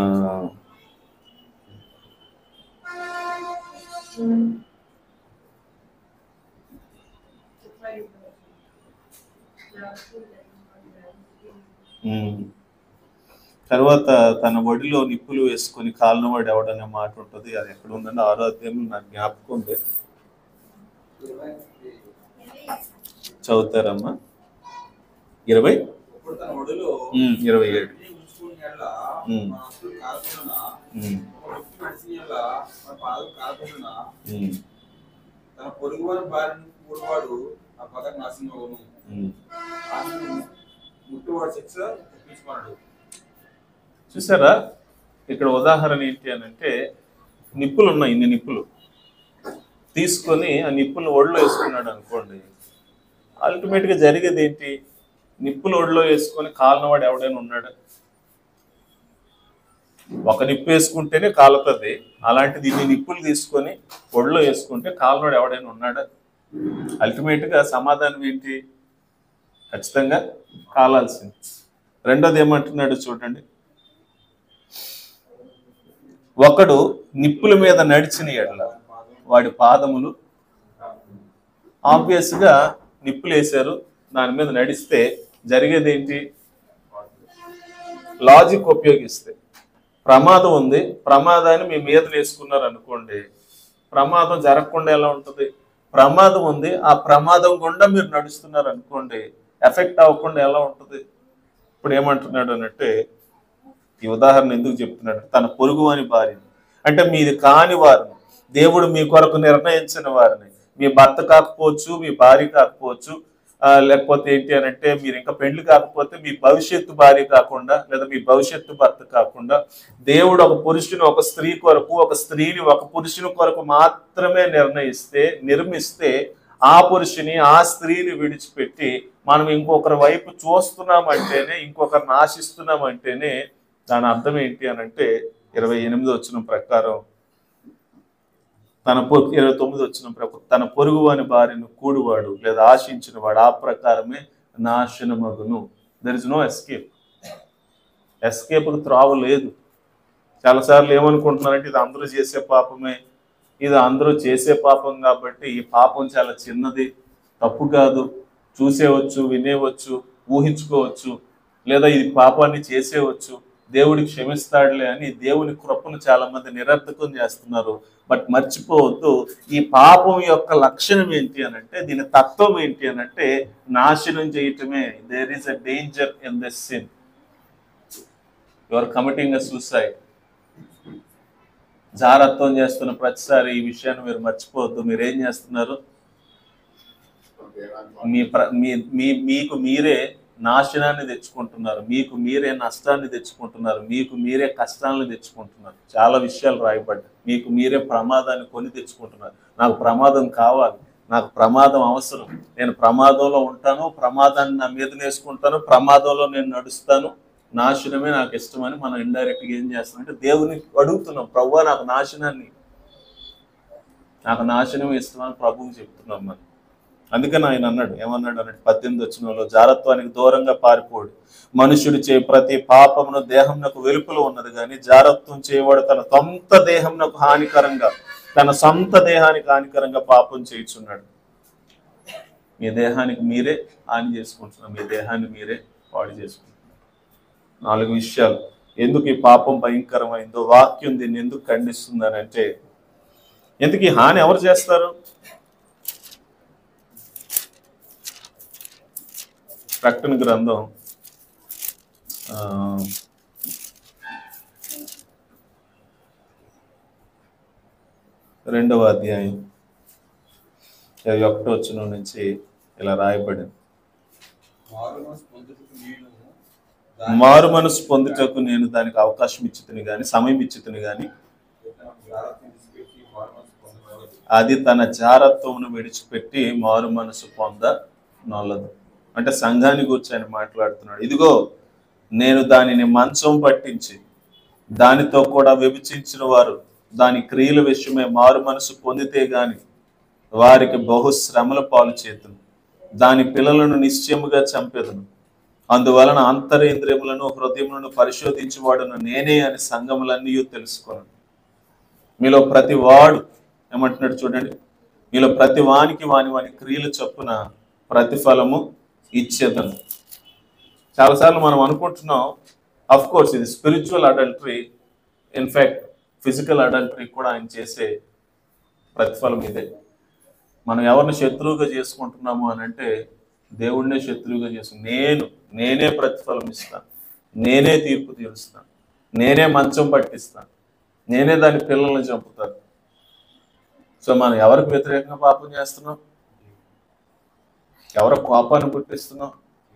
ఉమ్. తర్వాత తన ఒడిలో నిప్పులు వేసుకొని కాలినవాడు ఎవడనే మాట ఉంటుంది అది ఎక్కడ ఉందండి ఆరో అధ్యాయంలో నాకు జ్ఞాపకం ఉంది చదువుతారమ్మా ఇరవై ఇప్పుడు తన ఒడిలో ఉమ్, ఇరవై ఏడు అగ్ని ఉంచుకుని ఎడల ఉమ్. మన అసలు కాకుండా ఉమ్, ఒక వ్యక్తి నడిచిన ఎడల మన పాదం కాకుండా ఉమ్, తన పొరుగు వారి బారిన కూడవాడు ఆ పదం నాశనం అవ్వను ఉమ్. ఆమెను ముట్టువాడు శిక్ష తప్పించుకున్నాడు చూసారా ఇక్కడ ఉదాహరణ ఏంటి అని అంటే నిప్పులు ఉన్నాయి ఇన్ని నిప్పులు తీసుకొని ఆ నిప్పులు ఒడిలో వేసుకున్నాడు అనుకోండి అల్టిమేట్ గా జరిగేది ఏంటి నిప్పులు ఒడిలో వేసుకొని కాలనవాడు ఎవడైనా ఉన్నాడు ఒక నిప్పు వేసుకుంటేనే కాలుతుంది అలాంటిది ఇన్ని నిప్పులు తీసుకొని ఒడిలో వేసుకుంటే కాలనవాడు ఎవడైనా ఉన్నాడా అల్టిమేట్ గా సమాధానం ఏంటి ఖచ్చితంగా కాలాల్సింది రెండోది ఏమంటున్నాడు చూడండి ఒకడు నిప్పుల మీద నడిచిన ఎడల వాడి పాదములు ఆబ్వియస్ గా నిప్పులు వేశారు దాని మీద నడిస్తే జరిగేది ఏంటి లాజిక్ ఉపయోగిస్తే ప్రమాదం ఉంది ప్రమాదాన్ని మీ మీద వేసుకున్నారు అనుకోండి ప్రమాదం జరగకుండా ఎలా ఉంటుంది ప్రమాదం ఉంది ఆ ప్రమాదం గుండా మీరు నడుస్తున్నారు అనుకోండి ఎఫెక్ట్ అవ్వకుండా ఎలా ఉంటుంది ఇప్పుడు ఏమంటున్నాడు అనంటే ఈ ఉదాహరణ ఎందుకు చెప్తున్నాడు తన పొరుగువాని భార్యని అంటే మీది కాని వారిని దేవుడు మీ కొరకు నిర్ణయించిన వారిని మీ భర్త కాకపోవచ్చు మీ భార్య కాకపోవచ్చు ఆ, లేకపోతే ఏంటి అని అంటే మీరు ఇంకా పెళ్లి కాకపోతే మీ భవిష్యత్తు భార్య కాకుండా లేదా మీ భవిష్యత్తు భర్త కాకుండా దేవుడు ఒక పురుషుని ఒక స్త్రీ కొరకు ఒక స్త్రీని ఒక పురుషుని కొరకు మాత్రమే నిర్ణయిస్తే నిర్మిస్తే ఆ పురుషుని ఆ స్త్రీని విడిచిపెట్టి మనం ఇంకొకరి వైపు చూస్తున్నామంటేనే ఇంకొకరిని ఆశిస్తున్నామంటేనే దాని అర్థం ఏంటి అని అంటే ఇరవై ఎనిమిది వచ్చిన ప్రకారం తన పొ- ఇరవై తొమ్మిది వచ్చిన ప్రకారం తన పొరుగు అని భార్యను కూడువాడు లేదా ఆశించిన వాడు ఆ ప్రకారమే నాశనమగును there is no escape escape త్రావ లేదు చాలాసార్లు ఏమనుకుంటున్నారంటే ఇది అందరూ చేసే పాపమే ఇది అందరూ చేసే పాపం కాబట్టి ఈ పాపం చాలా చిన్నది తప్పు కాదు చూసేవచ్చు వినేవచ్చు ఊహించుకోవచ్చు లేదా ఇది పాపాన్ని చేసేవచ్చు దేవుడికి క్షమిస్తాడులే అని దేవుని కృపను చాలా మంది నిరర్థకం చేస్తున్నారు బట్ మర్చిపోవద్దు ఈ పాపం యొక్క లక్షణం ఏంటి అని అంటే దీని తత్వం ఏంటి అని అంటే నాశనం చేయటమే there is a danger in this sin you are committing a suicide జారత్వం చేస్తున్న ప్రతిసారి ఈ విషయాన్ని మీరు మర్చిపోవద్దు మీరు ఏం చేస్తున్నారు మీ ప్ర మీ మీ మీకు మీరే నాశనాన్ని తెచ్చుకుంటున్నారు మీకు మీరే నష్టాన్ని తెచ్చుకుంటున్నారు మీకు మీరే కష్టాలను తెచ్చుకుంటున్నారు చాలా విషయాలు రాయబడ్డాయి మీకు మీరే ప్రమాదాన్ని కొని తెచ్చుకుంటున్నారు నాకు ప్రమాదం కావాలి నాకు ప్రమాదం అవసరం నేను ప్రమాదంలో ఉంటాను ప్రమాదాన్ని నా మీద వేసుకుంటాను ప్రమాదంలో నేను నడుస్తాను నాశనమే నాకు ఇష్టమని మనం ఇండైరెక్ట్ గా ఏం చేస్తున్నాం అంటే దేవుని అడుగుతున్నాం ప్రభు నాకు నాశనాన్ని నాకు నాశనం ఇష్టమని ప్రభువుకి చెప్తున్నాం మనం అందుకని ఆయన అన్నాడు ఏమన్నాడు అన్నట్టు పద్దెనిమిది వచ్చినలో జారత్వానికి దూరంగా పారిపోడు మనుషుడు చే ప్రతి పాపమును దేహంనకు వెలుపులో ఉన్నది కానీ జారత్వం చేయవాడు తన సొంత దేహంనకు హానికరంగా తన సొంత దేహానికి హానికరంగా పాపం చేయుచున్నాడు మీ దేహానికి మీరే హాని చేసుకుంటున్నారు మీ దేహాన్ని మీరే పాడు చేసుకుంటున్నారు నాలుగు విషయాలు ఎందుకు ఈ పాపం భయంకరమైందో వాక్యం దీన్ని ఎందుకు ఖండిస్తుందని అంటే ఎందుకు ఈ హాని ఎవరు చేస్తారు ప్రకటన గ్రంథం ఆ, రెండవ అధ్యాయం ఇరవై ఒకటో వచ్చిన నుంచి ఇలా రాయబడింది మారుమనసు పొందుటకు నేను మారు మనసు పొందుటకు నేను దానికి అవకాశం ఇచ్చితిని గాని సమయం ఇచ్చితిని గాని ఇతను జాగ్రత్త విడిచిపెట్టి మారుమనసు పొందకూడదు. అది తన జారత్వమును విడిచిపెట్టి మారు మనసు పొంద నొల్లదు అంటే సంఘాన్ని గురించి ఆయన మాట్లాడుతున్నాడు ఇదిగో నేను దానిని మంచం పట్టించి దానితో కూడా విభజించిన వారు దాని క్రియల విషయమే మారు మనసు పొందితే గాని వారికి బహు శ్రమల పాలు చేతును దాని పిల్లలను నిశ్చయముగా చంపెదను అందువలన అంతరేంద్రియములను హృదయములను పరిశోధించువాడును నేనే అని సంఘములన్నీ తెలుసుకొను మీలో ప్రతి వాడు ఏమంటున్నాడు చూడండి మీలో ప్రతి వానికి వాని వాని క్రియలు చొప్పున ప్రతిఫలము ఇచ్చేదను చాలాసార్లు మనం అనుకుంటున్నాం అఫ్ కోర్స్ ఇది spiritual adultery in fact physical adultery కూడా ఆయన చేసే ప్రతిఫలం ఇదే మనం ఎవరిని శత్రువుగా చేసుకుంటున్నాము అని అంటే దేవుడినే శత్రువుగా చేసు నేను నేనే ప్రతిఫలం ఇస్తాను నేనే తీర్పు తీరుస్తాను నేనే మంచం పట్టిస్తాను నేనే దాని పిల్లల్ని చంపుతాను సో మనం ఎవరికి వ్యతిరేకంగా పాపం చేస్తున్నాం ఎవరి కోపాన్ని పుట్టిస్తున్నాం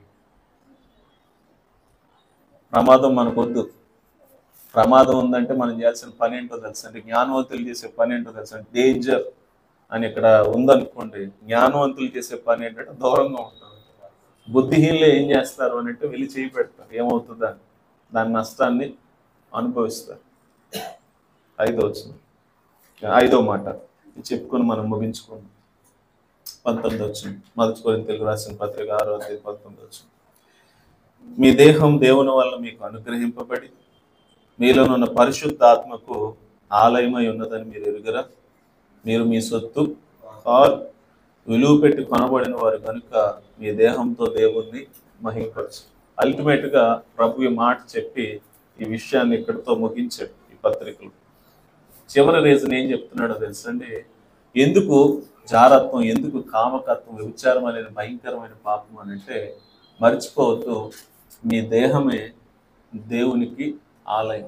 ప్రమాదం మనకొద్దు ప్రమాదం ఉందంటే మనం చేయాల్సిన పని ఏంటో తెలుసు అంటే జ్ఞానవంతులు చేసే పని ఏంటో తెలుసు అంటే డేంజర్ అని ఇక్కడ ఉందనుకోండి జ్ఞానవంతులు చేసే పని ఏంటంటే దూరంగా ఉంటారు బుద్ధిహీనులు ఏం చేస్తారు అని అంటే వెళ్ళి చేయి పెడతారు ఏమవుతుందా దాని నష్టాన్ని అనుభవిస్తారు ఐదో వచ్చింది ఐదో మాట ఇది చెప్పుకొని మనం ముగించుకోండి పంతొమ్మిది వచ్చింది మొదటి కొరింథీయులకు తెలుగు రాసిన పత్రిక ఆరో అధ్యాయం పంతొమ్మిది వచ్చింది మీ దేహం దేవుని వల్ల మీకు అనుగ్రహింపబడి మీలోనున్న పరిశుద్ధాత్మకు ఆలయమై ఉన్నదని మీరు ఎరుగరా మీరు మీ సొత్తు కాదు విలువ పెట్టి కొనబడిన వారు కనుక మీ దేహంతో దేవుణ్ణి మహింపరచు అల్టిమేట్ గా ప్రభు ఈ మాట చెప్పి ఈ విషయాన్ని ఇక్కడితో ముగించాడు ఈ పత్రికలు చివరి రీజన్ ఏం చెప్తున్నాడో తెలుసండి ఎందుకు జారత్వం ఎందుకు కామకత్వం వ్యభిచారం అనేది భయంకరమైన పాపం అని అంటే మర్చిపోవద్దు మీ దేహమే దేవునికి ఆలయం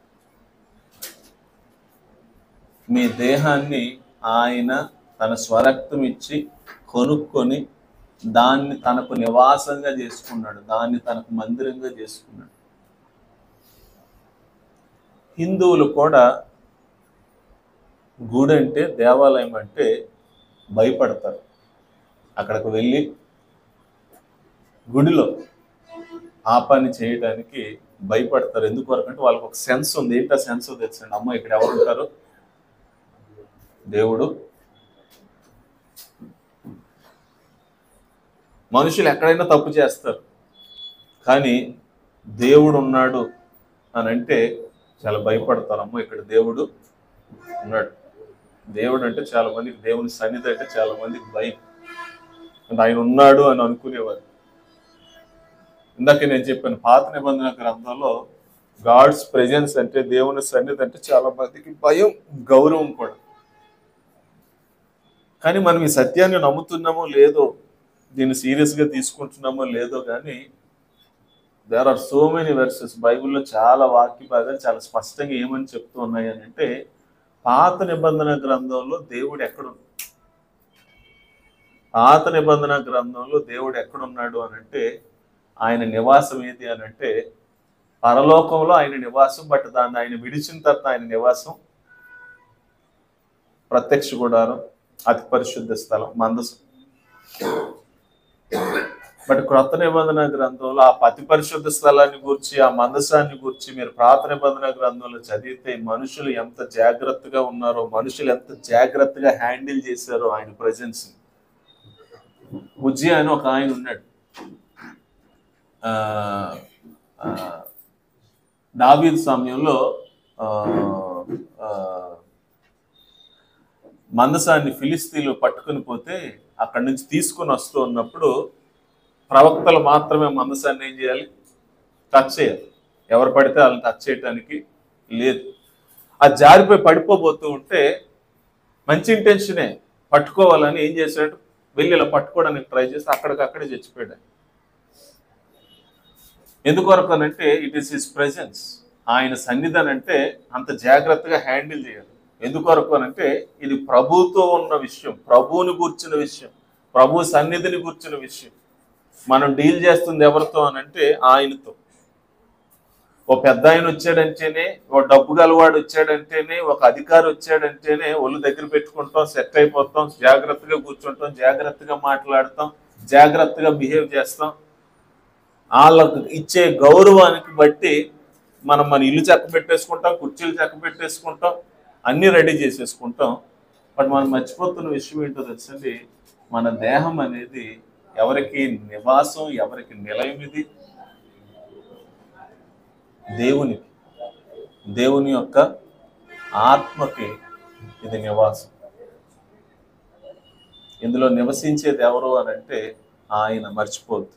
మీ దేహాన్ని ఆయన తన స్వరక్తం ఇచ్చి కొనుక్కొని దాన్ని తనకు నివాసంగా చేసుకున్నాడు దాన్ని తనకు మందిరంగా చేసుకున్నాడు హిందువులు కూడా గుడి అంటే దేవాలయం అంటే భయపడతారు అక్కడికి వెళ్ళి గుడిలో ఆ పని చేయడానికి భయపడతారు ఎందుకు వరకు అంటే వాళ్ళకి ఒక సెన్స్ ఉంది ఏంటి ఆ సెన్స్ తెలుసండి అమ్మ ఇక్కడ ఎవరు ఉంటారు దేవుడు మనుషులు ఎక్కడైనా తప్పు చేస్తారు కానీ దేవుడు ఉన్నాడు అని అంటే చాలా భయపడతారు అమ్మ ఇక్కడ దేవుడు ఉన్నాడు దేవుడు అంటే చాలా మందికి దేవుని సన్నిధి అంటే చాలా మందికి భయం అంటే ఆయన ఉన్నాడు అని అనుకునేవారు ఇందాక నేను చెప్పాను పాత నిబంధన గ్రంథంలో గాడ్స్ ప్రెజెన్స్ అంటే దేవుని సన్నిధి అంటే చాలా మందికి భయం గౌరవం కూడా కానీ మనం ఈ సత్యాన్ని నమ్ముతున్నామో లేదో దీన్ని సీరియస్గా తీసుకుంటున్నామో లేదో కానీ there are so many verses బైబిల్లో చాలా వాక్య భాగాలు చాలా స్పష్టంగా ఏమని చెప్తూ ఉన్నాయి అని అంటే పాత నిబంధన గ్రంథంలో దేవుడు ఎక్కడ పాత నిబంధన గ్రంథంలో దేవుడు ఎక్కడున్నాడు అని అంటే ఆయన నివాసం ఏది అని అంటే పరలోకంలో ఆయన నివాసం బట్ దాన్ని ఆయన విడిచిన తర్వాత ఆయన నివాసం ప్రత్యక్ష గుడారం అతి పరిశుద్ధ స్థలం మందసం బట్ క్రొత్త నిబంధన గ్రంథంలో ఆ అతి పరిశుద్ధ స్థలాన్ని గురించి ఆ మందసాన్ని గురించి మీరు పాత నిబంధన గ్రంథంలో చదివితే మనుషులు ఎంత జాగ్రత్తగా ఉన్నారో మనుషులు ఎంత జాగ్రత్తగా హ్యాండిల్ చేశారో ఆయన ప్రజెన్స్ ఉజ్జి అని ఒక ఆయన ఉన్నాడు ఆ, ఆ, దావీదు సమయంలో ఆ, ఆ, మందసాన్ని ఫిలిస్తీన్లు పట్టుకుని పోతే అక్కడి నుంచి తీసుకొని వస్తూ ఉన్నప్పుడు ప్రవక్తలు మాత్రమే మందసాన్ని ఏం చేయాలి టచ్ చేయాలి ఎవరు పడితే వాళ్ళని టచ్ చేయడానికి లేదు ఆ జారిపోయి పడిపోబోతూ ఉంటే మంచి ఇంటెన్షనే పట్టుకోవాలని ఏం చేశాడు వెళ్ళి ఇలా పట్టుకోవడానికి ట్రై చేస్తే అక్కడికక్కడే చచ్చిపోయాడు ఎందుకొరకు అనంటే ఇట్ ఈస్ హిస్ ప్రెజెన్స్ ఆయన సన్నిధానం అంటే అంత జాగ్రత్తగా హ్యాండిల్ చేయాలి ఎందుకొరకు అనంటే ఇది ప్రభుతో ఉన్న విషయం ప్రభువుని కూర్చున్న విషయం ప్రభు సన్నిధిని కూర్చున్న విషయం మనం డీల్ చేస్తుంది ఎవరితో అనంటే ఆయనతో ఓ పెద్ద ఆయన వచ్చాడంటేనే ఓ డబ్బు గలవాడు వచ్చాడంటేనే ఒక అధికారి వచ్చాడంటేనే ఒళ్ళు దగ్గర పెట్టుకుంటాం సెట్ అయిపోతాం జాగ్రత్తగా కూర్చుంటాం జాగ్రత్తగా మాట్లాడతాం జాగ్రత్తగా బిహేవ్ చేస్తాం వాళ్ళకు ఇచ్చే గౌరవానికి బట్టి మనం మన ఇల్లు చక్క పెట్టేసుకుంటాం కుర్చీలు చక్క పెట్టేసుకుంటాం అన్నీ రెడీ చేసేసుకుంటాం బట్ మనం మర్చిపోతున్న విషయం ఏంటో తెలుసండి మన దేహం అనేది ఎవరికి నివాసం ఎవరికి నిలయం ఇది దేవునికి దేవుని యొక్క ఆత్మకి ఇది నివాసం ఇందులో నివసించేది ఎవరు అని అంటే ఆయన మర్చిపోద్దు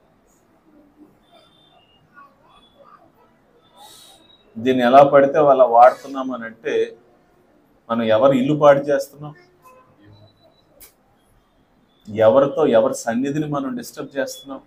దీన్ని ఎలా పడితే వాళ్ళ వాడుతున్నాం అని అంటే మనం ఎవరు ఇల్లు పాడు చేస్తున్నాం ఎవరితో ఎవరి సన్నిధిని మనం డిస్టర్బ్ చేస్తున్నాం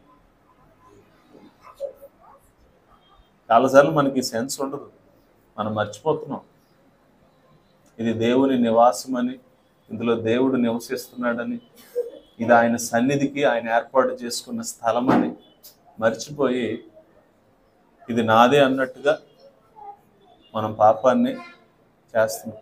చాలాసార్లు మనకి సెన్స్ ఉండదు మనం మర్చిపోతున్నాం ఇది దేవుని నివాసం అని ఇందులో దేవుడు నివసిస్తున్నాడని ఇది ఆయన సన్నిధికి ఆయన ఏర్పాటు చేసుకున్న స్థలం అని మర్చిపోయి ఇది నాదే అన్నట్టుగా మనం పాపాన్ని చేస్తున్నాం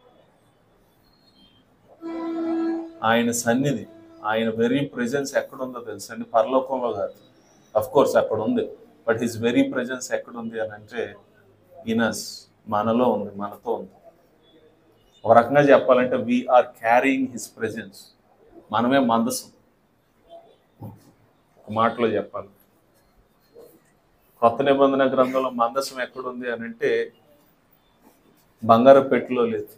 ఆయన సన్నిధి ఆయన వెరీ ప్రెజెన్స్ ఎక్కడుందో తెలుసండి పరలోకంలో కాదు అఫ్ కోర్స్ అక్కడ ఉంది బట్ హిస్ వెరీ ప్రెజెన్స్ ఎక్కడుంది అని అంటే ఇనస్ మనలో ఉంది మనతో ఉంది ఒక రకంగా చెప్పాలంటే వీఆర్ క్యారీయింగ్ హిస్ ప్రెజెన్స్ మనమే మందసం ఒక మాటలో చెప్పాలి కొత్త నిబంధన గ్రంథంలో మందసం ఎక్కడుంది అని అంటే బంగారు పెట్టెలో లేదు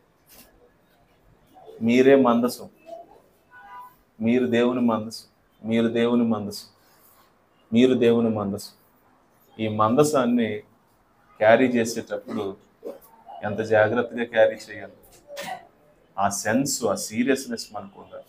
మీరే మందసం మీరు దేవుని మందసం మీరు దేవుని మందసం మీరు దేవుని మందసం ఈ మందసాన్ని క్యారీ చేసేటప్పుడు ఎంత జాగ్రత్తగా క్యారీ చేయాలి ఆ సెన్స్ ఆ సీరియస్నెస్ మనకు ఉండాలి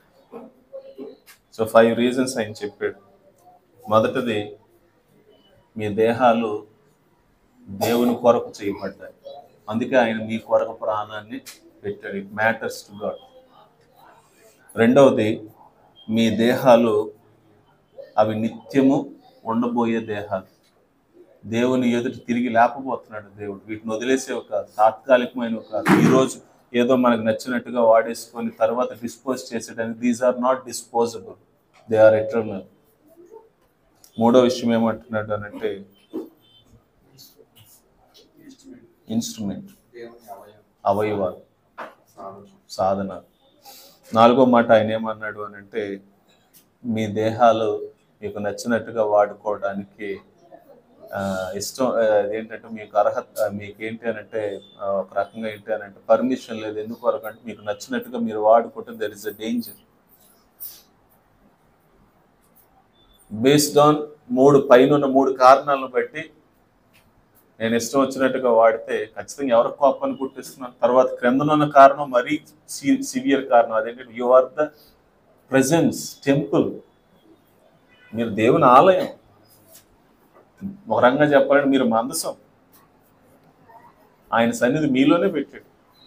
సో ఫైవ్ రీజన్స్ ఆయన చెప్పాడు మొదటిది మీ దేహాలు దేవుని కొరకు చేయబడ్డాయి అందుకే ఆయన మీ కొరకు ప్రాణాన్ని పెట్టాడు ఇట్ మ్యాటర్స్ టు గాడ్ రెండవది మీ దేహాలు అవి నిత్యము ఉండబోయే దేహాలు దేవుని ఎదుటి తిరిగి లేపబోతున్నాడు దేవుడు వీటిని వదిలేసేవి కాదు తాత్కాలికమైనవి కాదు ఈరోజు ఏదో మనకు నచ్చినట్టుగా వాడేసుకొని తర్వాత డిస్పోజ్ చేసేటానికి these are not disposable they are eternal మూడో విషయం ఏమంటున్నాడు అని అంటే ఇన్స్ట్రుమెంట్ దేవుని అవయవం అవయవాలు సాధనం సాధన నాలుగో మాట ఆయన ఏమన్నాడు అని అంటే మీ దేహాలు మీకు నచ్చినట్టుగా వాడుకోవడానికి ఆ, ఇష్టం ఆ, ఏంటంటే మీకు అర్హత మీకు ఏంటి అని అంటే ఆ, ఒక రకంగా ఏంటి అని అంటే పర్మిషన్ లేదు ఎందుకు వరకు అంటే మీకు నచ్చినట్టుగా మీరు వాడుకుంటే there is a danger based on మూడు పైన ఉన్న మూడు కారణాలను బట్టి నేను ఇష్టం వచ్చినట్టుగా వాడితే ఖచ్చితంగా ఎవరికి కోపాన్ని పుట్టిస్తున్నాను తర్వాత క్రిందనున్న కారణం మరీ సివియర్ కారణం అదేంటంటే you are the presence temple మీరు దేవుని ఆలయం ఒక రంగా చెప్పాలంటే మీరు మందసం ఆయన సన్నిధి మీలోనే పెట్టాడు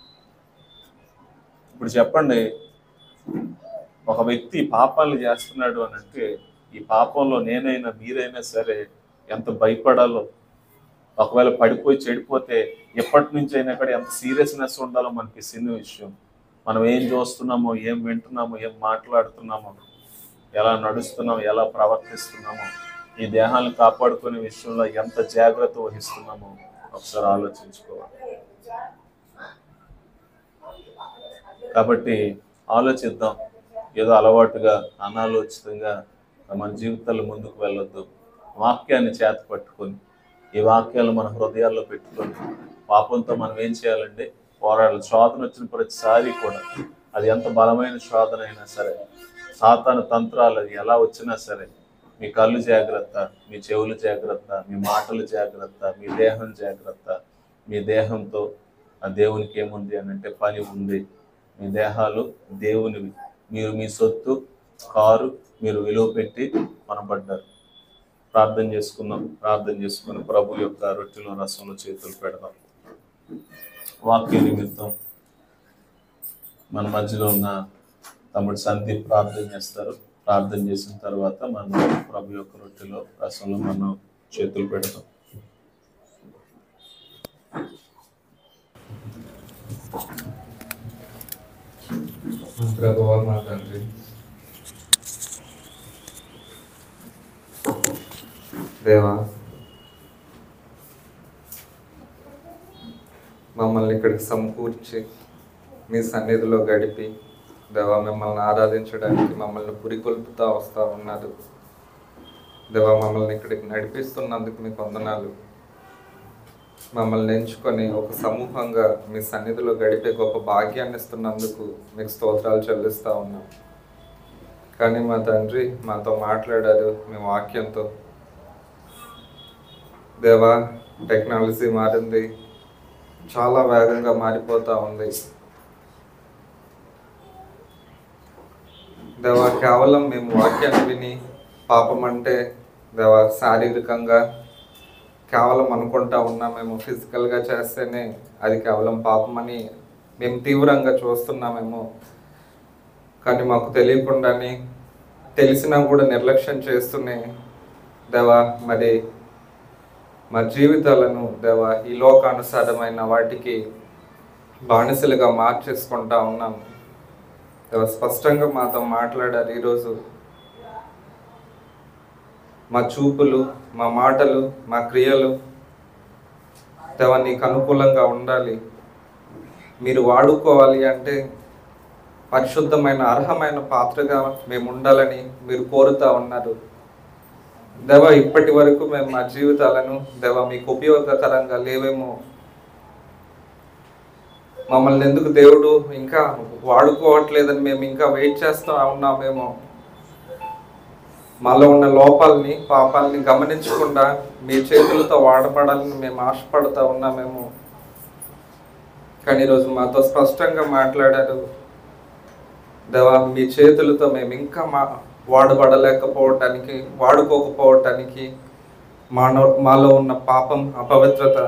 ఇప్పుడు చెప్పండి ఒక వ్యక్తి పాపాలు చేస్తున్నాడు అని అంటే ఈ పాపంలో నేనైనా మీరైనా సరే ఎంత భయపడాలో ఒకవేళ పడిపోయి చెడిపోతే ఎప్పటి నుంచి అయినా కూడా ఎంత సీరియస్నెస్ ఉండాలో మనకి చిన్న విషయం మనం ఏం చూస్తున్నామో ఏం వింటున్నామో ఏం మాట్లాడుతున్నామో ఎలా నడుస్తున్నామో ఎలా ప్రవర్తిస్తున్నామో ఈ దేహాన్ని కాపాడుకునే విషయంలో ఎంత జాగ్రత్త వహిస్తున్నామో ఒకసారి ఆలోచించుకోవాలి కాబట్టి ఆలోచిద్దాం ఏదో అలవాటుగా అనాలోచితంగా మన జీవితాలు ముందుకు వెళ్ళొద్దు వాక్యాన్ని చేత పట్టుకొని ఈ వాక్యాలు మన హృదయాల్లో పెట్టుకొని పాపంతో మనం ఏం చేయాలంటే పోరాడాలి శోధన వచ్చిన ప్రతిసారి కూడా అది ఎంత బలమైన శోధన అయినా సరే సాతాను తంత్రాలు అది ఎలా వచ్చినా సరే మీ కళ్ళు జాగ్రత్త మీ చెవులు జాగ్రత్త మీ మాటలు జాగ్రత్త మీ దేహం జాగ్రత్త మీ దేహంతో ఆ దేవునికి ఏముంది అని అంటే పని ఉంది మీ దేహాలు దేవునివి మీరు మీ సొత్తు కారు మీరు విలువ పెట్టి కొనబడ్డారు ప్రార్థన చేసుకుందాం ప్రార్థన చేసుకుని ప్రభు యొక్క రొట్టెలో రసంలో చేతులు పెడదాం వాక్య నిమిత్తం మన మధ్యలో ఉన్న తమ్ముడు సందీప్ ప్రార్థన చేస్తారు ప్రార్థన చేసిన తర్వాత మనం ప్రభు యొక్క రొట్టెలో రసంలో మనం చేతులు పెడతాం ప్రభువా మా తండ్రి దేవా మమ్మల్ని ఇక్కడికి సమకూర్చి మీ సన్నిధిలో గడిపి దేవా మిమ్మల్ని ఆరాధించడానికి మమ్మల్ని పురికొల్పుతా వస్తూ ఉన్నారు దేవా మమ్మల్ని ఇక్కడికి నడిపిస్తున్నందుకు మీకు వందనాలు మమ్మల్ని ఎంచుకొని ఒక సమూహంగా మీ సన్నిధిలో గడిపే గొప్ప భాగ్యాన్ని ఇస్తున్నందుకు మీకు స్తోత్రాలు చెల్లిస్తూ ఉన్నాం కానీ మా తండ్రి మాతో మాట్లాడారు మీ వాక్యంతో దేవా టెక్నాలజీ మారింది చాలా వేగంగా మారిపోతూ ఉంది దేవా కేవలం మేము వాక్యాన్ని విని పాపం అంటే దేవా శారీరకంగా కేవలం అనుకుంటా ఉన్నామేమో ఫిజికల్గా చేస్తేనే అది కేవలం పాపమని మేము తీవ్రంగా చూస్తున్నామేమో కానీ మాకు తెలియకుండానే తెలిసినా కూడా నిర్లక్ష్యం చేస్తూనే దేవా మరి మా జీవితాలను దేవా ఈ లోకానుసారమైన వాటికి బానిసలుగా మార్చేసుకుంటా ఉన్నాం దేవా స్పష్టంగా మాతో మాట్లాడారు ఈరోజు మా చూపులు మా మాటలు మా క్రియలు దేవా నీకు అనుకూలంగా ఉండాలి మీరు వాడుకోవాలి అంటే పరిశుద్ధమైన అర్హమైన పాత్రగా మేము ఉండాలని మీరు కోరుతా ఉన్నారు దేవ ఇప్పటి వరకు మేము మా జీవితాలను దేవ మీకు ఉపయోగకరంగా లేవేమో మమ్మల్ని ఎందుకు దేవుడు ఇంకా వాడుకోవట్లేదని మేము ఇంకా వెయిట్ చేస్తూ ఉన్నామేమో మాలో ఉన్న లోపాలని పాపాలని గమనించకుండా మీ చేతులతో వాడపడాలని మేము ఆశపడుతూ ఉన్నామేమో కానీ ఈరోజు మాతో స్పష్టంగా మాట్లాడారు దేవా మీ చేతులతో మేము ఇంకా మా వాడబడలేకపోవటానికి వాడుకోకపోవటానికి మానవ మాలో ఉన్న పాపం అపవిత్రత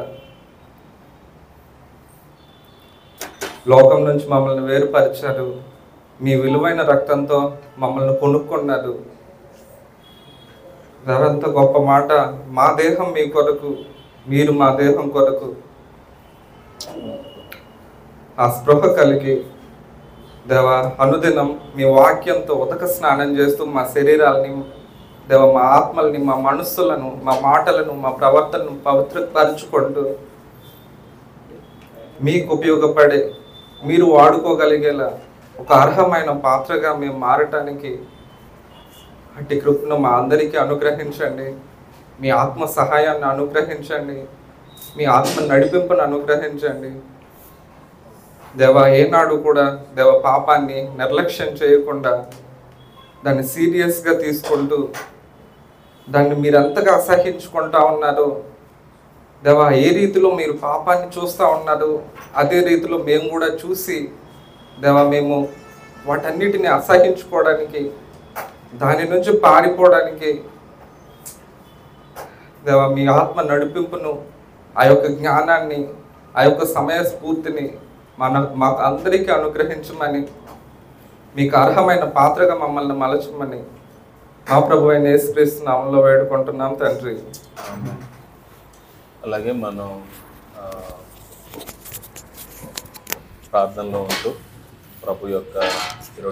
లోకం నుంచి మమ్మల్ని వేరుపరిచారు మీ విలువైన రక్తంతో మమ్మల్ని కొనుక్కున్నారు అదంత గొప్ప మాట మా దేహం మీ కొరకు మీరు మా దేహం కొరకు ఆ స్పృహ కలిగి దేవ అనుదినం మీ వాక్యంతో ఉదక స్నానం చేస్తూ మా శరీరాలని దేవ మా ఆత్మల్ని మా మనస్సులను మా మాటలను మా ప్రవర్తనను పవిత్రపరచుకుంటూ మీకు ఉపయోగపడే మీరు వాడుకోగలిగేలా ఒక అర్హమైన పాత్రగా మేము మారటానికి అట్టి కృపను మా అందరికీ అనుగ్రహించండి మీ ఆత్మ సహాయాన్ని అనుగ్రహించండి మీ ఆత్మ నడిపింపును అనుగ్రహించండి దేవ ఏనాడు కూడా దేవ పాపాన్ని నిర్లక్ష్యం చేయకుండా దాన్ని సీరియస్గా తీసుకుంటూ దాన్ని మీరు ఎంతగా అసహించుకుంటా ఉన్నారు దేవా ఏ రీతిలో మీరు పాపాన్ని చూస్తూ ఉన్నారు అదే రీతిలో మేము కూడా చూసి దేవా మేము వాటన్నిటిని అసహించుకోవడానికి దాని నుంచి పారిపోవడానికి దేవా మీ ఆత్మ నడిపింపును ఆ యొక్క జ్ఞానాన్ని ఆ యొక్క సమయ స్ఫూర్తిని మన మాకు అందరికీ అనుగ్రహించమని మీకు అర్హమైన పాత్రగా మమ్మల్ని మలచమని మా ప్రభు అయిన యేసుక్రీస్తు నామంలో వేడుకుంటున్నాం తండ్రి అలాగే మనం ఆ, ప్రార్థనలో ఉంటూ ప్రభు యొక్క